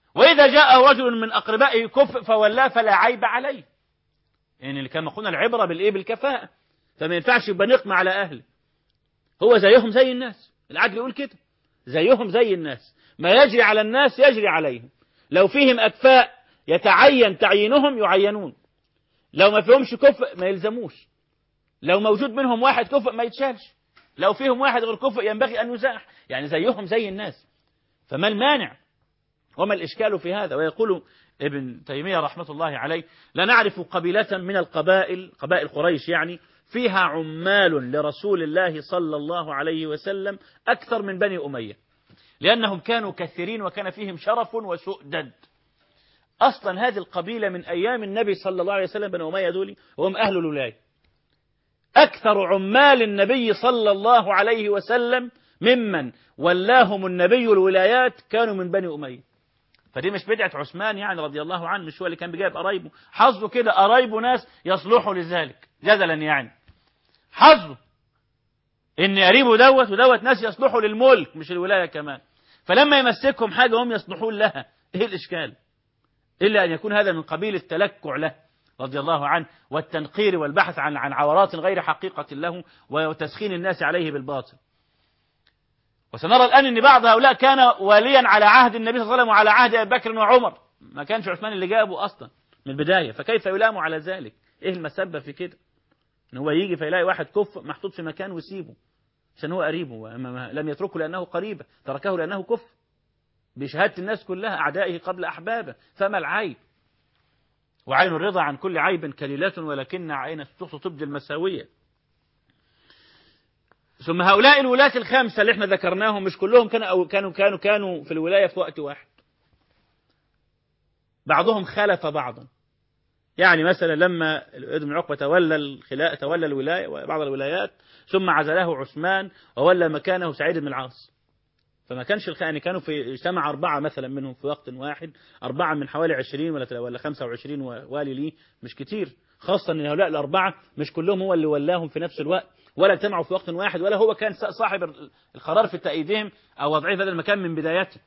A: وإذا جاء رجل من أقربائه كفء فولاه فلا عيب عليه يعني كما قلنا العبرة بالإيه بالكفاءة فما ينفعش يبقى نقمة على أهله هو زيهم زي الناس العدل يقول كده زيهم زي الناس ما يجري على الناس يجري عليهم لو فيهم أكفاء يتعين تعيينهم يعينون لو ما فيهمش كفء ما يلزموش لو موجود منهم واحد كفء ما يتشالش لو فيهم واحد غير كفء ينبغي أن يزاح يعني زيهم زي الناس فما المانع وما الإشكال في هذا ويقول ابن تيمية رحمة الله عليه لا نعرف قبيلة من القبائل قبائل قريش يعني فيها عمال لرسول الله صلى الله عليه وسلم أكثر من بني أمية لأنهم كانوا كثيرين وكان فيهم شرف وسؤدد أصلا هذه القبيلة من أيام النبي صلى الله عليه وسلم بن أمية دولي وهم أهل الولاية أكثر عمال النبي صلى الله عليه وسلم ممن ولاهم النبي الولايات كانوا من بني أمية فدي مش بدعة عثمان يعني رضي الله عنه مش هو اللي كان بيجيب قرايبه حظه كده قرايبه ناس يصلحوا لذلك جدلا يعني حظه ان قريبه دوت ودوت ناس يصلحوا للملك مش الولاية كمان فلما يمسكهم حاجة هم يصلحون لها ايه الاشكال الا ان يكون هذا من قبيل التلكع له رضي الله عنه والتنقير والبحث عن عن عورات غير حقيقة له وتسخين الناس عليه بالباطل وسنرى الآن أن بعض هؤلاء كان واليا على عهد النبي صلى الله عليه وسلم وعلى عهد أبي بكر وعمر ما كانش عثمان اللي جابه أصلا من البداية فكيف يلام على ذلك إيه المسبة في كده إن هو يجي فيلاقي واحد كف محطوط في مكان ويسيبه عشان هو قريبه لم يتركه لأنه قريبه تركه لأنه كف بشهادة الناس كلها أعدائه قبل أحبابه فما العيب وعين الرضا عن كل عيب كليلة ولكن عين السخط تبدي المساوية ثم هؤلاء الولاة الخمسة اللي احنا ذكرناهم مش كلهم كانوا أو كانوا كانوا كانوا في الولاية في وقت واحد بعضهم خالف بعضا يعني مثلا لما ابن عقبة تولى الخلاء تولى الولاية وبعض الولايات ثم عزله عثمان وولى مكانه سعيد بن العاص فما كانش الخ... يعني كانوا في اجتمع أربعة مثلا منهم في وقت واحد أربعة من حوالي 20 ولا ولا 25 والي ليه مش كتير خاصة أن هؤلاء الأربعة مش كلهم هو اللي ولاهم في نفس الوقت ولا اجتمعوا في وقت واحد ولا هو كان صاحب القرار في تأييدهم أو وضعهم في هذا المكان من بدايته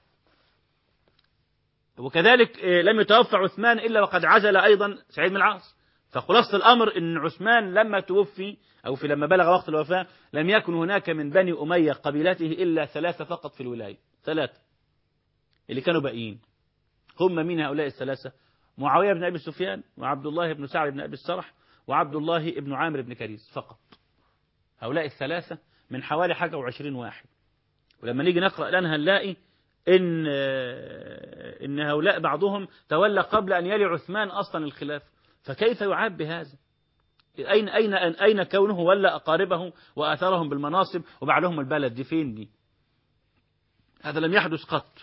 A: وكذلك لم يتوفى عثمان إلا وقد عزل أيضا سعيد بن العاص فخلاصة الأمر أن عثمان لما توفي أو في لما بلغ وقت الوفاة لم يكن هناك من بني أمية قبيلته إلا ثلاثة فقط في الولاية ثلاثة اللي كانوا باقيين هم مين هؤلاء الثلاثة معاوية بن أبي سفيان وعبد الله بن سعد بن أبي السرح وعبد الله بن عامر بن كريز فقط هؤلاء الثلاثة من حوالي حاجة وعشرين واحد ولما نيجي نقرأ لنا هنلاقي إن إن هؤلاء بعضهم تولى قبل أن يلي عثمان أصلا الخلاف فكيف يعاب بهذا أين أين أين كونه ولا أقاربه وآثرهم بالمناصب وباع لهم البلد دي فين دي هذا لم يحدث قط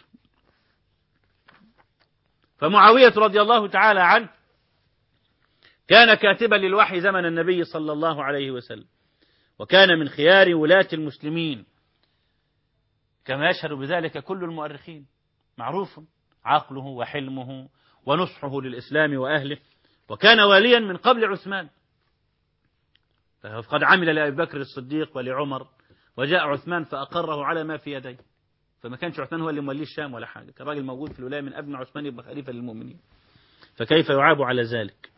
A: فمعاوية رضي الله تعالى عنه كان كاتبا للوحي زمن النبي صلى الله عليه وسلم وكان من خيار ولاة المسلمين كما يشهد بذلك كل المؤرخين معروف عقله وحلمه ونصحه للإسلام وأهله وكان واليا من قبل عثمان فقد عمل لأبي بكر الصديق ولعمر وجاء عثمان فأقره على ما في يديه فما كانش عثمان هو اللي موليه الشام ولا حاجة كان راجل موجود في الولاية من قبل عثمان يبقى خليفة للمؤمنين فكيف يعاب على ذلك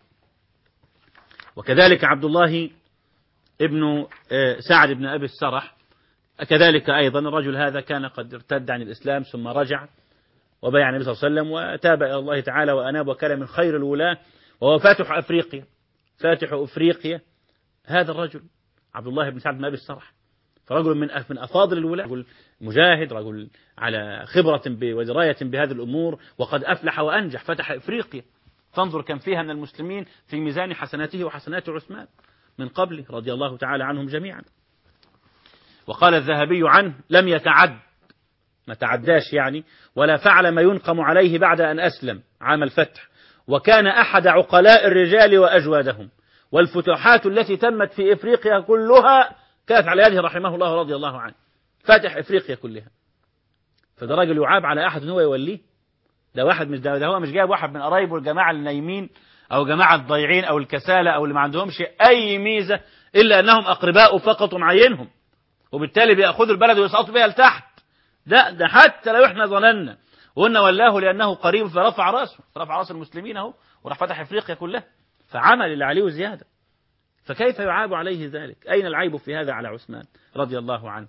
A: وكذلك عبد الله ابن سعد بن أبي السرح كذلك أيضا الرجل هذا كان قد ارتد عن الإسلام ثم رجع وبايع النبي صلى الله عليه وسلم وتاب إلى الله تعالى وأناب وكان من خير الولاة وهو فاتح أفريقيا فاتح أفريقيا هذا الرجل عبد الله بن سعد بن أبي السرح فرجل من من أفاضل الولاة رجل مجاهد رجل على خبرة ودراية بهذه الأمور وقد أفلح وأنجح فتح إفريقيا فانظر كم فيها من المسلمين في ميزان حسناته وحسنات عثمان من قبله رضي الله تعالى عنهم جميعا وقال الذهبي عنه لم يتعد ما تعداش يعني ولا فعل ما ينقم عليه بعد أن أسلم عام الفتح وكان أحد عقلاء الرجال وأجوادهم والفتوحات التي تمت في إفريقيا كلها كانت على يده رحمه الله رضي الله عنه فاتح إفريقيا كلها فده راجل يعاب على أحد هو يوليه ده واحد مش ده, ده هو مش جايب واحد من قرايبه الجماعة النايمين أو جماعة الضيعين أو الكسالى أو اللي ما عندهمش أي ميزة إلا أنهم أقرباء فقط ومعينهم وبالتالي بيأخذوا البلد ويسقطوا بها لتحت ده ده حتى لو احنا ظننا وقلنا ولاه لأنه قريب فرفع رأسه رفع رأس المسلمين اهو وراح فتح افريقيا كلها فعمل اللي عليه زيادة فكيف يعاب عليه ذلك أين العيب في هذا على عثمان رضي الله عنه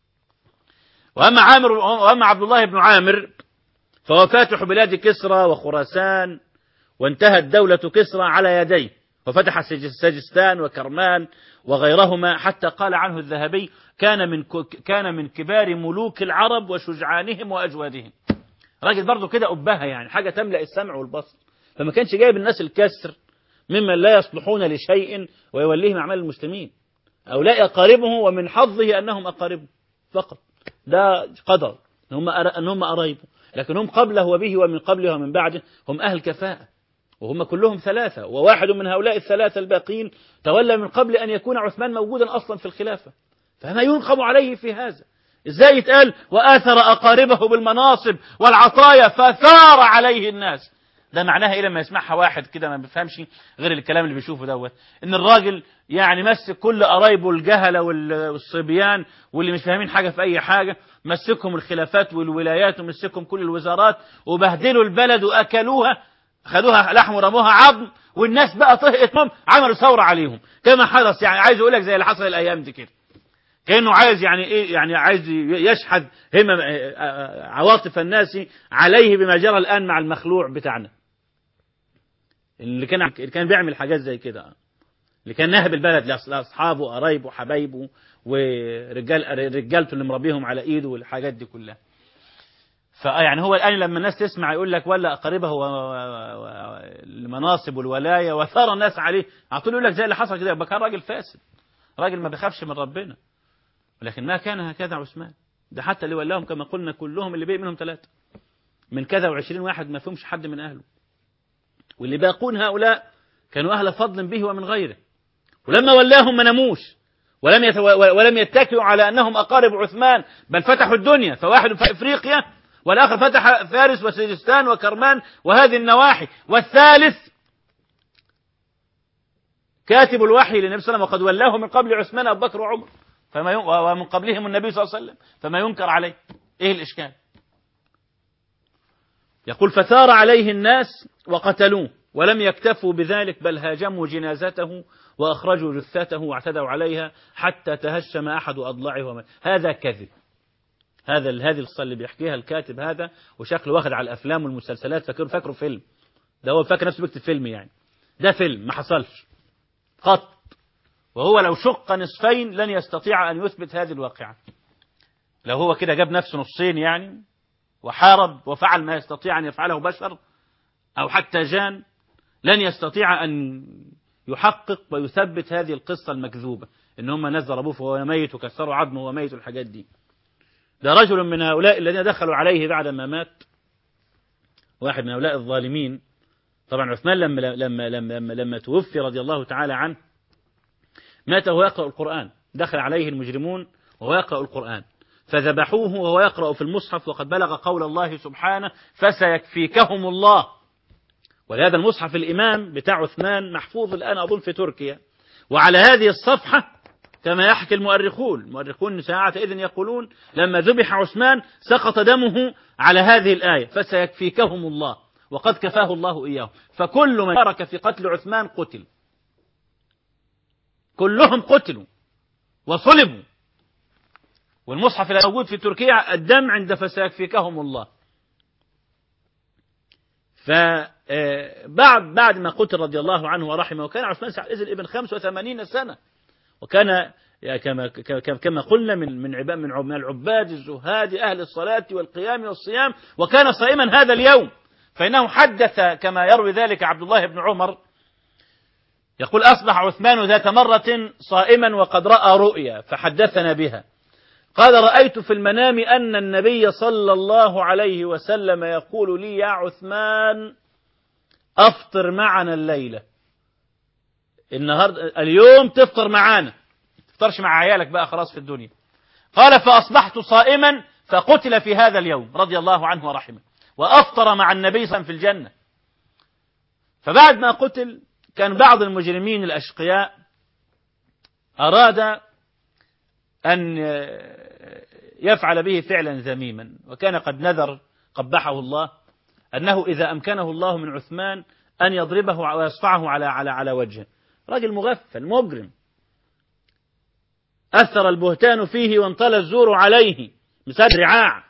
A: وأما عامر وأما عبد الله بن عامر فهو فاتح بلاد كسرى وخراسان وانتهت دولة كسرى على يديه وفتح سجستان وكرمان وغيرهما حتى قال عنه الذهبي كان من كان من كبار ملوك العرب وشجعانهم واجوادهم. راجل برضه كده أبها يعني حاجة تملأ السمع والبصر فما كانش جايب الناس الكسر ممن لا يصلحون لشيء ويوليهم أعمال المسلمين هؤلاء أقاربه ومن حظه أنهم أقاربه فقط ده قدر أن هم أن هم قرايبه لكن هم قبله وبه ومن قبله ومن بعده هم أهل كفاءة وهم كلهم ثلاثة وواحد من هؤلاء الثلاثة الباقين تولى من قبل أن يكون عثمان موجودا أصلا في الخلافة فما ينقم عليه في هذا ازاي يتقال وآثر أقاربه بالمناصب والعطايا فثار عليه الناس ده معناها ايه لما يسمعها واحد كده ما بيفهمش غير الكلام اللي بيشوفه دوت ان الراجل يعني مسك كل قرايبه الجهله والصبيان واللي مش فاهمين حاجه في اي حاجه مسكهم الخلافات والولايات ومسكهم كل الوزارات وبهدلوا البلد واكلوها خدوها لحم ورموها عظم والناس بقى طهقت منهم عملوا ثوره عليهم كما حدث يعني عايز اقول لك زي اللي حصل الايام دي كده كانه عايز يعني ايه يعني عايز يشحذ همم عواطف الناس عليه بما جرى الان مع المخلوع بتاعنا اللي كان اللي كان بيعمل حاجات زي كده اللي كان نهب البلد لاصحابه وقرايبه وحبايبه ورجال رجالته اللي مربيهم على ايده والحاجات دي كلها فيعني هو الان لما الناس تسمع يقول لك ولا اقاربه المناصب والولايه وثار الناس عليه على طول يقول لك زي اللي حصل كده كان راجل فاسد راجل ما بيخافش من ربنا ولكن ما كان هكذا عثمان ده حتى اللي ولاهم كما قلنا كلهم اللي بقي منهم ثلاثه من كذا وعشرين واحد ما فيهمش حد من اهله واللي باقون هؤلاء كانوا أهل فضل به ومن غيره ولما ولاهم ما نموش ولم يتو... ولم يتكئوا على أنهم أقارب عثمان بل فتحوا الدنيا فواحد في إفريقيا والآخر فتح فارس وسجستان وكرمان وهذه النواحي والثالث كاتب الوحي للنبي صلى الله عليه وسلم وقد ولاه من قبل عثمان أبو بكر وعمر فما ين... ومن قبلهم النبي صلى الله عليه وسلم فما ينكر عليه إيه الإشكال يقول فثار عليه الناس وقتلوه ولم يكتفوا بذلك بل هاجموا جنازته وأخرجوا جثته واعتدوا عليها حتى تهشم أحد أضلاعه ومات هذا كذب هذا هذه القصة اللي بيحكيها الكاتب هذا وشكله واخد على الأفلام والمسلسلات فاكره فاكره فيلم ده هو فاكر نفسه بيكتب فيلم يعني ده فيلم ما حصلش قط وهو لو شق نصفين لن يستطيع أن يثبت هذه الواقعة لو هو كده جاب نفسه نصين يعني وحارب وفعل ما يستطيع أن يفعله بشر أو حتى جان لن يستطيع أن يحقق ويثبت هذه القصة المكذوبة إن هم ناس ضربوه فهو ميت وكسروا عظمه وهو ميت والحاجات دي ده رجل من هؤلاء الذين دخلوا عليه بعد ما مات واحد من هؤلاء الظالمين طبعا عثمان لما لما لما لما, لما توفي رضي الله تعالى عنه مات وهو يقرأ القرآن دخل عليه المجرمون وهو يقرأ القرآن فذبحوه وهو يقرأ في المصحف وقد بلغ قول الله سبحانه فسيكفيكهم الله ولهذا المصحف الإمام بتاع عثمان محفوظ الآن أظن في تركيا وعلى هذه الصفحة كما يحكي المؤرخون المؤرخون ساعة إذن يقولون لما ذبح عثمان سقط دمه على هذه الآية فسيكفيكهم الله وقد كفاه الله إياه فكل من شارك في قتل عثمان قتل كلهم قتلوا وصلبوا والمصحف الموجود في تركيا الدم عند فسيكفيكهم الله فبعد بعد ما قتل رضي الله عنه ورحمه وكان عثمان سعد إذن ابن 85 سنة وكان كما كما قلنا من من عباد من العباد الزهاد اهل الصلاه والقيام والصيام وكان صائما هذا اليوم فانه حدث كما يروي ذلك عبد الله بن عمر يقول اصبح عثمان ذات مره صائما وقد راى رؤيا فحدثنا بها قال رأيت في المنام أن النبي صلى الله عليه وسلم يقول لي يا عثمان أفطر معنا الليلة النهاردة اليوم تفطر معانا تفطرش مع عيالك بقى خلاص في الدنيا قال فأصبحت صائما فقتل في هذا اليوم رضي الله عنه ورحمه وأفطر مع النبي صلى الله عليه وسلم في الجنة فبعد ما قتل كان بعض المجرمين الأشقياء أراد أن يفعل به فعلا ذميما وكان قد نذر قبحه الله أنه إذا أمكنه الله من عثمان أن يضربه ويصفعه على على على وجهه راجل مغفل مجرم أثر البهتان فيه وانطلى الزور عليه مساد رعاع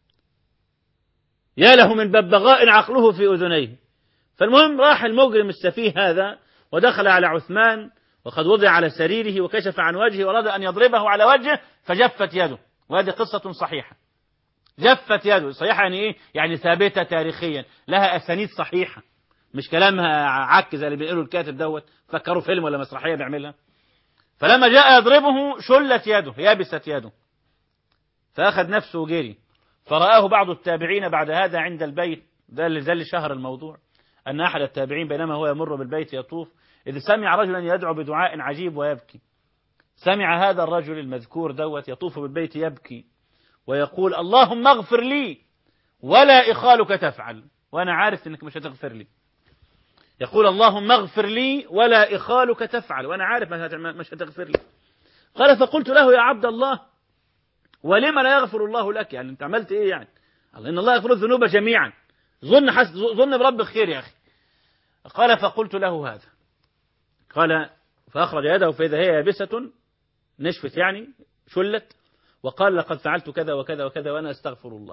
A: يا له من ببغاء عقله في أذنيه فالمهم راح المجرم السفيه هذا ودخل على عثمان وقد وضع على سريره وكشف عن وجهه وأراد أن يضربه على وجهه فجفت يده وهذه قصة صحيحة جفت يده صحيحة يعني إيه؟ يعني ثابتة تاريخيا لها أسانيد صحيحة مش كلامها عك زي اللي بيقولوا الكاتب دوت فكروا فيلم ولا مسرحية بيعملها فلما جاء يضربه شلت يده يابست يده فأخذ نفسه وجري فرآه بعض التابعين بعد هذا عند البيت ده اللي ده اللي شهر الموضوع أن أحد التابعين بينما هو يمر بالبيت يطوف إذ سمع رجلا يدعو بدعاء عجيب ويبكي سمع هذا الرجل المذكور دوت يطوف بالبيت يبكي ويقول اللهم اغفر لي ولا إخالك تفعل وأنا عارف أنك مش هتغفر لي يقول اللهم اغفر لي ولا إخالك تفعل وأنا عارف مش هتغفر لي قال فقلت له يا عبد الله ولما لا يغفر الله لك يعني أنت عملت إيه يعني الله إن الله يغفر الذنوب جميعا ظن حس ظن برب خير يا أخي قال فقلت له هذا قال فأخرج يده فإذا هي يابسة نشفت يعني شلت وقال لقد فعلت كذا وكذا وكذا وأنا أستغفر الله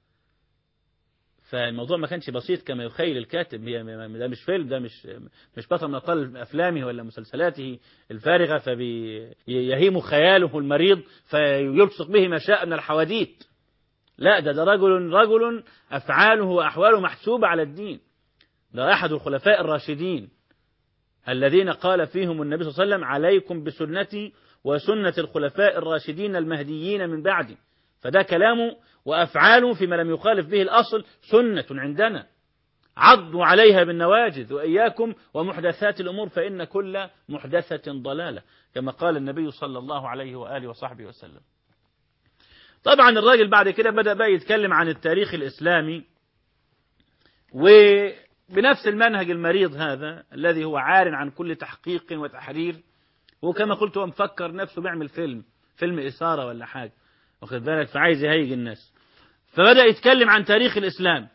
A: فالموضوع ما كانش بسيط كما يخيل الكاتب هي ده مش فيلم ده مش مش بطل من ابطال افلامه ولا مسلسلاته الفارغه فيهيم خياله المريض فيلصق به ما شاء من الحواديت لا ده ده رجل رجل افعاله واحواله محسوبه على الدين ده احد الخلفاء الراشدين الذين قال فيهم النبي صلى الله عليه وسلم عليكم بسنتي وسنة الخلفاء الراشدين المهديين من بعدي فده كلامه وأفعاله فيما لم يخالف به الأصل سنة عندنا عضوا عليها بالنواجذ وإياكم ومحدثات الأمور فإن كل محدثة ضلالة كما قال النبي صلى الله عليه وآله وصحبه وسلم طبعا الراجل بعد كده بدأ بقى يتكلم عن التاريخ الإسلامي وبنفس المنهج المريض هذا الذي هو عار عن كل تحقيق وتحرير وكما قلت هو مفكر نفسه بيعمل فيلم فيلم إثارة ولا حاجة واخد بالك فعايز يهيج الناس فبدأ يتكلم عن تاريخ الإسلام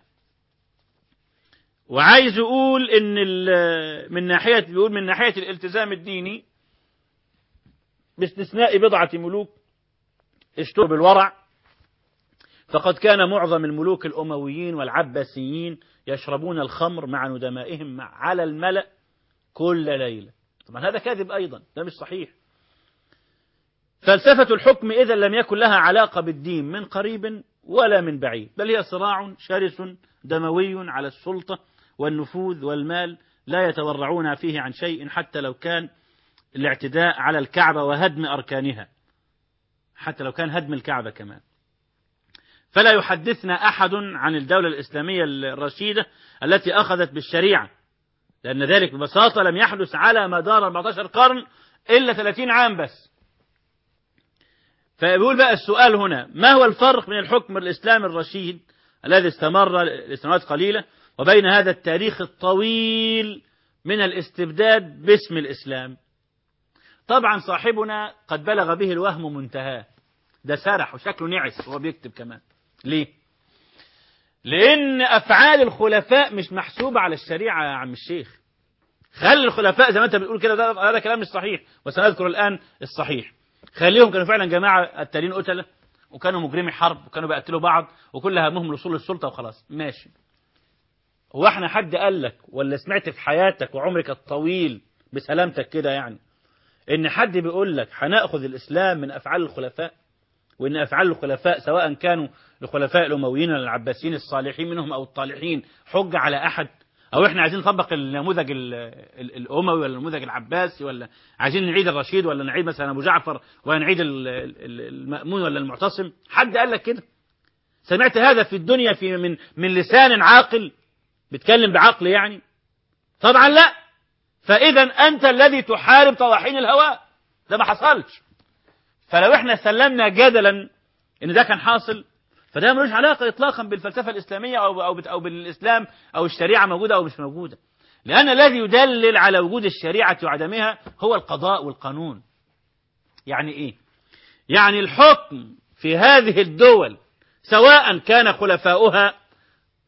A: وعايز يقول ان من ناحية بيقول من ناحية الالتزام الديني باستثناء بضعة ملوك اشتروا بالورع فقد كان معظم الملوك الأمويين والعباسيين يشربون الخمر مع ندمائهم على الملأ كل ليلة طبعا هذا كاذب أيضا ده مش صحيح فلسفة الحكم إذا لم يكن لها علاقة بالدين من قريب ولا من بعيد بل هي صراع شرس دموي على السلطة والنفوذ والمال لا يتورعون فيه عن شيء حتى لو كان الاعتداء على الكعبة وهدم أركانها حتى لو كان هدم الكعبة كمان فلا يحدثنا أحد عن الدولة الإسلامية الرشيدة التي أخذت بالشريعة لأن ذلك ببساطة لم يحدث على مدار 14 قرن إلا 30 عام بس فبيقول بقى السؤال هنا ما هو الفرق بين الحكم الإسلامي الرشيد الذي استمر لسنوات قليلة وبين هذا التاريخ الطويل من الاستبداد باسم الإسلام طبعا صاحبنا قد بلغ به الوهم منتهاه ده سرح وشكله نعس وهو بيكتب كمان ليه لأن أفعال الخلفاء مش محسوبة على الشريعة يا عم الشيخ خلي الخلفاء زي ما أنت بتقول كده هذا كلام مش صحيح وسنذكر الآن الصحيح خليهم كانوا فعلا جماعة قتالين قتلة وكانوا مجرمي حرب وكانوا بيقتلوا بعض وكل همهم الوصول للسلطة وخلاص ماشي هو احنا حد قال لك ولا سمعت في حياتك وعمرك الطويل بسلامتك كده يعني ان حد بيقول لك هناخذ الاسلام من افعال الخلفاء وان افعال الخلفاء سواء كانوا الخلفاء الامويين ولا العباسيين الصالحين منهم او الطالحين حجه على احد او احنا عايزين نطبق النموذج الاموي ولا النموذج العباسي ولا عايزين نعيد الرشيد ولا نعيد مثلا ابو جعفر ولا نعيد المامون ولا المعتصم حد قال لك كده سمعت هذا في الدنيا في من من لسان عاقل بيتكلم بعقل يعني طبعا لا فاذا انت الذي تحارب طواحين الهواء ده ما حصلش فلو احنا سلمنا جدلا ان ده كان حاصل فده ملوش علاقة إطلاقا بالفلسفة الإسلامية أو أو أو بالإسلام أو الشريعة موجودة أو مش موجودة لأن الذي يدلل على وجود الشريعة وعدمها هو القضاء والقانون يعني إيه يعني الحكم في هذه الدول سواء كان خلفاؤها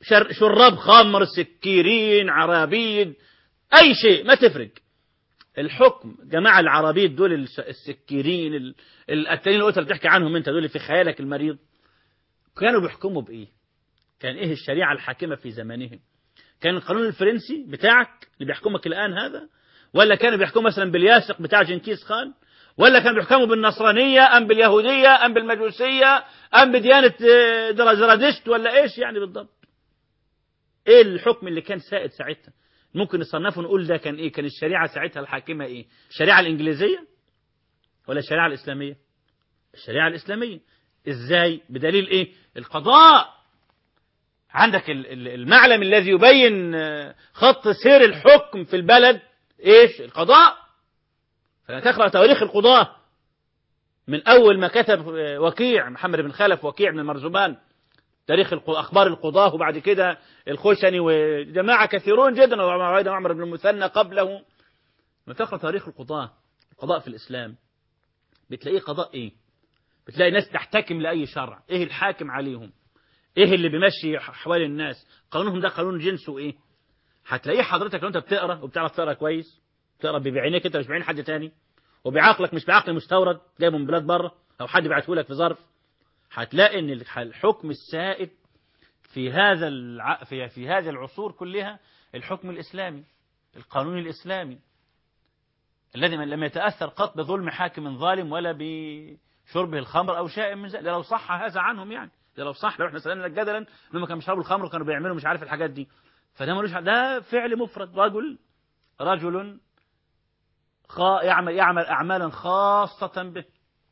A: شر شراب خمر سكيرين عرابيد أي شيء ما تفرق الحكم جماعة العرابيد دول الس- السكيرين ال- القتالين اللي قلت بتحكي عنهم انت دول اللي في خيالك المريض كانوا بيحكموا بإيه كان إيه الشريعة الحاكمة في زمانهم كان القانون الفرنسي بتاعك اللي بيحكمك الآن هذا ولا كانوا بيحكموا مثلا بالياسق بتاع جنكيز خان ولا كانوا بيحكموا بالنصرانية أم باليهودية أم بالمجوسية أم بديانة آه، درا- زرادشت ولا إيش يعني بالضبط إيه الحكم اللي كان سائد ساعتها ممكن نصنفه نقول ده كان إيه كان الشريعة ساعتها الحاكمة إيه الشريعة الإنجليزية ولا الشريعة الإسلامية الشريعة الإسلامية إزاي بدليل إيه القضاء عندك ال- ال- المعلم الذي يبين آه، خط سير الحكم في البلد ايش القضاء فلما تقرا تواريخ القضاة من اول ما كتب آه، وكيع محمد بن خلف وكيع بن المرزبان تاريخ الق- اخبار القضاة وبعد كده الخشني وجماعة كثيرون جدا وعمر عمر بن المثنى قبله لما تقرا تاريخ القضاة القضاء في الاسلام بتلاقيه قضاء ايه بتلاقي ناس تحتكم لاي شرع ايه الحاكم عليهم ايه اللي بيمشي احوال الناس قانونهم ده قانون جنسه ايه هتلاقيه حضرتك لو انت بتقرا وبتعرف تقرا كويس بتقرا بعينيك انت مش بعين حد تاني وبعقلك مش بعقل مستورد جايبه من بلاد بره او حد بعته لك في ظرف هتلاقي ان الح- الحكم السائد في هذا الع... في في هذه العصور كلها الحكم الاسلامي القانون الاسلامي الذي من لم يتاثر قط بظلم حاكم ظالم ولا بشربه الخمر او شيء من ذلك ده لو صح هذا عنهم يعني ده لو صح لو احنا سالنا جدلا انهم كانوا بيشربوا الخمر وكانوا بيعملوا مش عارف الحاجات دي فده ملوش ده فعل مفرد رجل رجل خا يعمل يعمل اعمالا خاصه به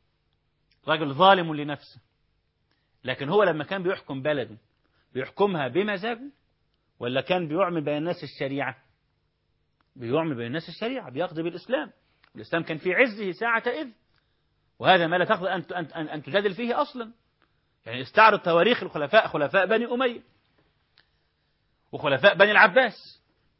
A: رجل ظالم لنفسه لكن هو لما كان بيحكم بلده بيحكمها بمزاجه ولا كان بيعمل بين الناس الشريعه بيعمل بين الناس الشريعه بيقضي بالاسلام الاسلام كان في عزه ساعه اذ وهذا ما لا تقدر ان ان ان أن تجادل فيه اصلا يعني استعرض تواريخ الخلفاء خلفاء بني اميه وخلفاء بني العباس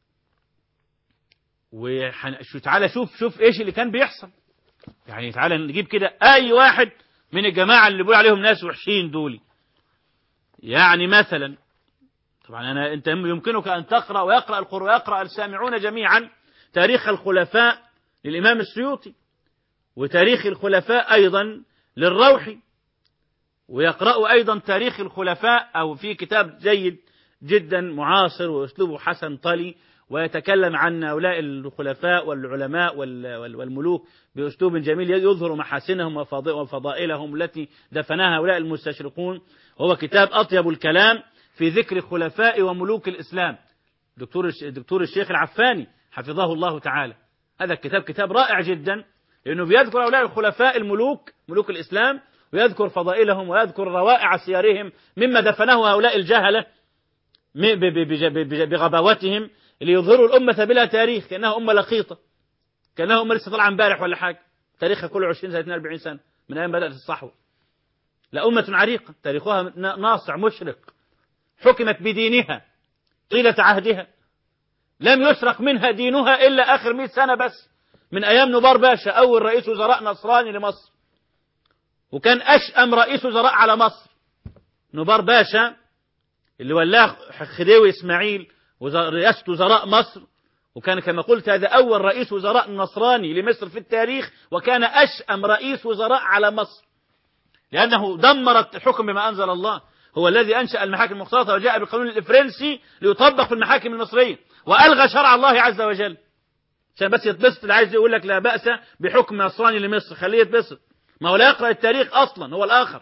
A: وشو تعالى شوف شوف ايش اللي كان بيحصل يعني تعالى نجيب كده اي واحد من الجماعه اللي بيقول عليهم ناس وحشين دول يعني مثلا طبعا انا انت يمكنك ان تقرا ويقرا القرآن ويقرا السامعون جميعا تاريخ الخلفاء للامام السيوطي وتاريخ الخلفاء ايضا للروحي ويقرأوا أيضا تاريخ الخلفاء أو في كتاب جيد جدا معاصر وأسلوبه حسن طلي ويتكلم عن هؤلاء الخلفاء والعلماء وال- وال- والملوك بأسلوب جميل يظهر محاسنهم وفض- وفضائلهم التي دفناها هؤلاء المستشرقون وهو كتاب أطيب الكلام في ذكر خلفاء وملوك الإسلام دكتور الش- دكتور الشيخ العفاني حفظه الله تعالى هذا الكتاب كتاب رائع جدا لأنه بيذكر هؤلاء الخلفاء الملوك ملوك الإسلام ويذكر فضائلهم ويذكر روائع سيرهم مما دفنه هؤلاء الجهلة م- ب- ب- بج- بج- بغباوتهم ليظهروا الأمة بلا تاريخ كأنها أمة لقيطة كأنها أمة لسه طالعة امبارح ولا حاجة تاريخها كله 20 30 40 سنة من أيام بدأت الصحوة لا أمة عريقة تاريخها نا- ناصع مشرق حكمت بدينها طيلة عهدها لم يسرق منها دينها إلا آخر 100 سنة بس من أيام نبار باشا أول رئيس وزراء نصراني لمصر وكان أشأم رئيس وزراء على مصر نبار باشا اللي ولاه خديوي إسماعيل وز- رئاسة وزراء مصر وكان كما قلت هذا أول رئيس وزراء نصراني لمصر في التاريخ وكان أشأم رئيس وزراء على مصر لأنه دمر الحكم بما أنزل الله هو الذي أنشأ المحاكم المختلطة وجاء بالقانون الإفرنسي ليطبق في المحاكم المصرية وألغى شرع الله عز وجل عشان بس يتبسط اللي عايز يقول لك لا بأس بحكم نصراني لمصر خليه يتبسط ما هو لا يقرأ التاريخ أصلا هو الآخر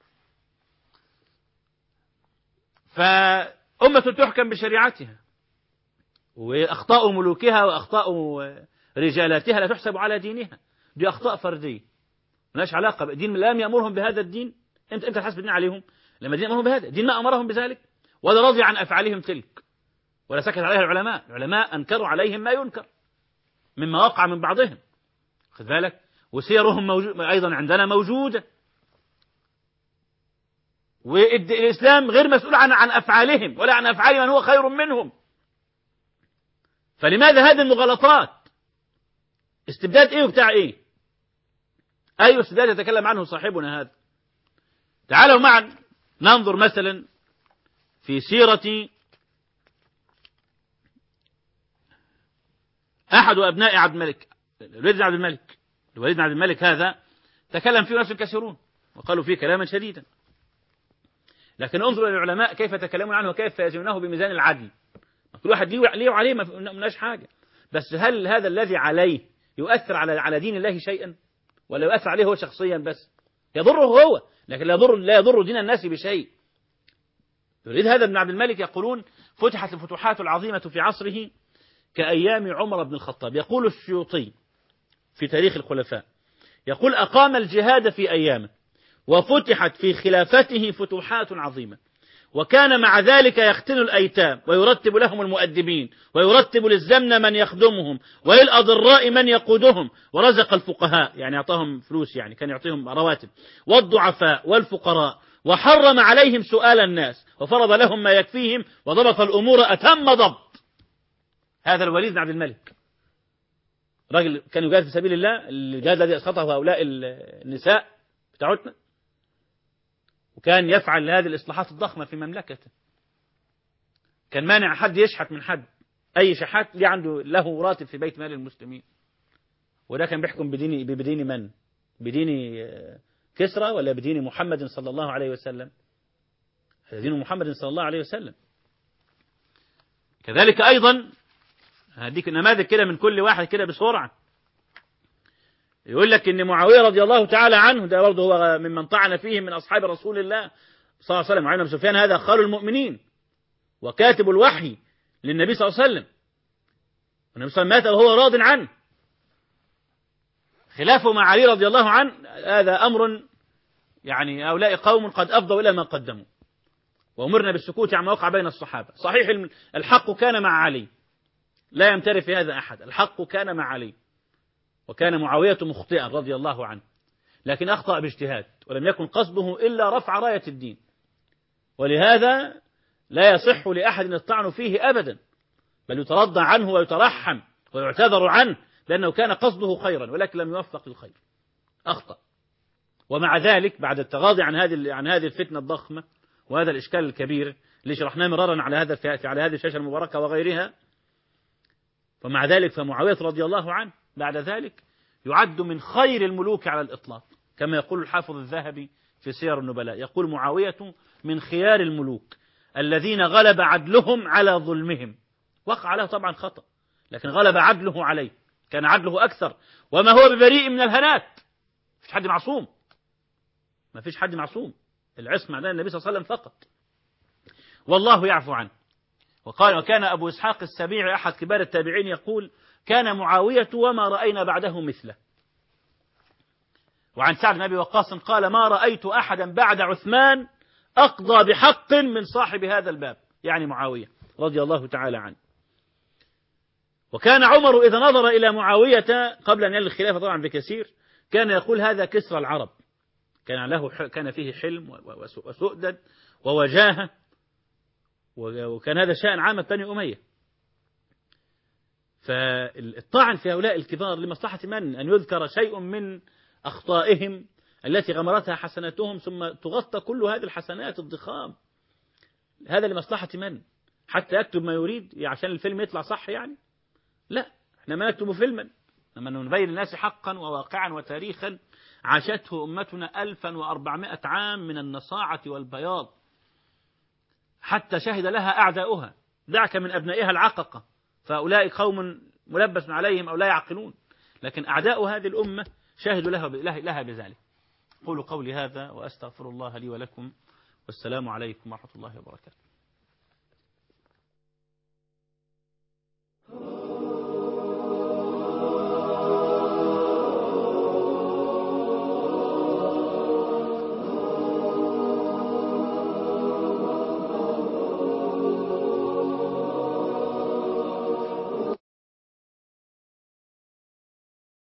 A: فأمة تحكم بشريعتها وأخطاء ملوكها وأخطاء رجالاتها لا تحسب على دينها دي أخطاء فردية ملهاش علاقة الدين لم يأمرهم بهذا الدين أنت أنت تحاسب الدين عليهم لما الدين أمرهم بهذا الدين ما أمرهم بذلك ولا رضي عن أفعالهم تلك ولا سكت عليها العلماء العلماء أنكروا عليهم ما ينكر مما وقع من بعضهم خذ بالك وسيرهم موجود أيضا عندنا موجودة والإسلام غير مسؤول عن عن أفعالهم ولا عن أفعال من هو خير منهم فلماذا هذه المغالطات استبداد إيه وبتاع إيه أي استبداد يتكلم عنه صاحبنا هذا تعالوا معا ننظر مثلا في سيرة أحد أبناء عبد الملك الوليد بن عبد الملك الوليد بن عبد الملك هذا تكلم فيه ناس كثيرون وقالوا فيه كلاما شديدا لكن انظروا إلى العلماء كيف تكلمون عنه وكيف يزنونه بميزان العدل كل واحد ليه ليه وعليه ما فيناش حاجة بس هل هذا الذي عليه يؤثر على على دين الله شيئا ولا يؤثر عليه هو شخصيا بس يضره هو لكن لا يضر لا يضر دين الناس بشيء يريد هذا ابن عبد الملك يقولون فتحت الفتوحات العظيمة في عصره كأيام عمر بن الخطاب يقول السيوطي في تاريخ الخلفاء يقول أقام الجهاد في أيامه وفتحت في خلافته فتوحات عظيمة وكان مع ذلك يختن الأيتام ويرتب لهم المؤدبين ويرتب للزمن من يخدمهم وللأضراء من يقودهم ورزق الفقهاء يعني أعطاهم فلوس يعني كان يعطيهم رواتب والضعفاء والفقراء وحرم عليهم سؤال الناس وفرض لهم ما يكفيهم وضبط الأمور أتم ضبط هذا الوليد بن عبد الملك راجل كان يجاهد في سبيل الله الجهاد الذي أسقطه هؤلاء النساء بتاعتنا وكان يفعل هذه الإصلاحات الضخمة في مملكته كان مانع حد يشحت من حد أي شحات ليه عنده له راتب في بيت مال المسلمين وده كان بيحكم بدين بدين من بدين كسرى ولا بدين محمد صلى الله عليه وسلم دين محمد صلى الله عليه وسلم كذلك أيضا هديك نماذج كده من كل واحد كده بسرعة يقول لك ان معاوية رضي الله تعالى عنه ده برضه هو ممن طعن فيه من أصحاب رسول الله صلى الله عليه وسلم معاوية بن سفيان هذا خال المؤمنين وكاتب الوحي للنبي صلى الله عليه وسلم والنبي صلى الله عليه وسلم مات وهو راض عنه خلافه مع علي رضي الله عنه هذا أمر يعني هؤلاء قوم قد أفضوا إلى ما قدموا وأمرنا بالسكوت عما وقع بين الصحابة صحيح الحق كان مع علي لا يمتري في هذا أحد الحق كان مع علي وكان معاوية مخطئا رضي الله عنه لكن أخطأ باجتهاد ولم يكن قصده إلا رفع راية الدين ولهذا لا يصح لأحد الطعن فيه أبدا بل يترضى عنه ويترحم ويعتذر عنه لأنه كان قصده خيرا ولكن لم يوفق الخير أخطأ ومع ذلك بعد التغاضي عن هذه عن هذه الفتنة الضخمة وهذا الإشكال الكبير اللي شرحناه مرارا على هذا على هذه الشاشة المباركة وغيرها ومع ذلك فمعاوية رضي الله عنه بعد ذلك يعد من خير الملوك على الإطلاق كما يقول الحافظ الذهبي في سير النبلاء يقول معاوية من خيار الملوك الذين غلب عدلهم على ظلمهم وقع له طبعا خطأ لكن غلب عدله عليه كان عدله أكثر وما هو ببريء من الهنات مفيش حد معصوم ما فيش حد معصوم العصمة عندنا النبي صلى الله عليه وسلم فقط والله يعفو عنه وقال وكان أبو إسحاق السبيعي أحد كبار التابعين يقول كان معاوية وما رأينا بعده مثله وعن سعد بن أبي وقاص قال ما رأيت أحدا بعد عثمان أقضى بحق من صاحب هذا الباب يعني معاوية رضي الله تعالى عنه وكان عمر إذا نظر إلى معاوية قبل أن يلغي الخلافة طبعا بكثير كان يقول هذا كسر العرب كان له كان فيه حلم وسؤدد ووجاهة وكان هذا شأن عامة بني أمية فالطعن في هؤلاء الكبار لمصلحة من أن يذكر شيء من أخطائهم التي غمرتها حسناتهم ثم تغطى كل هذه الحسنات الضخام هذا لمصلحة من حتى يكتب ما يريد عشان الفيلم يطلع صح يعني لا احنا ما نكتب فيلما لما نبين الناس حقا وواقعا وتاريخا عاشته أمتنا 1400 عام من النصاعة والبياض حتى شهد لها أعداؤها دعك من أبنائها العققة فأولئك قوم ملبس عليهم أو لا يعقلون لكن أعداء هذه الأمة شهدوا لها, لها بذلك قولوا قولي هذا وأستغفر الله لي ولكم والسلام عليكم ورحمة الله وبركاته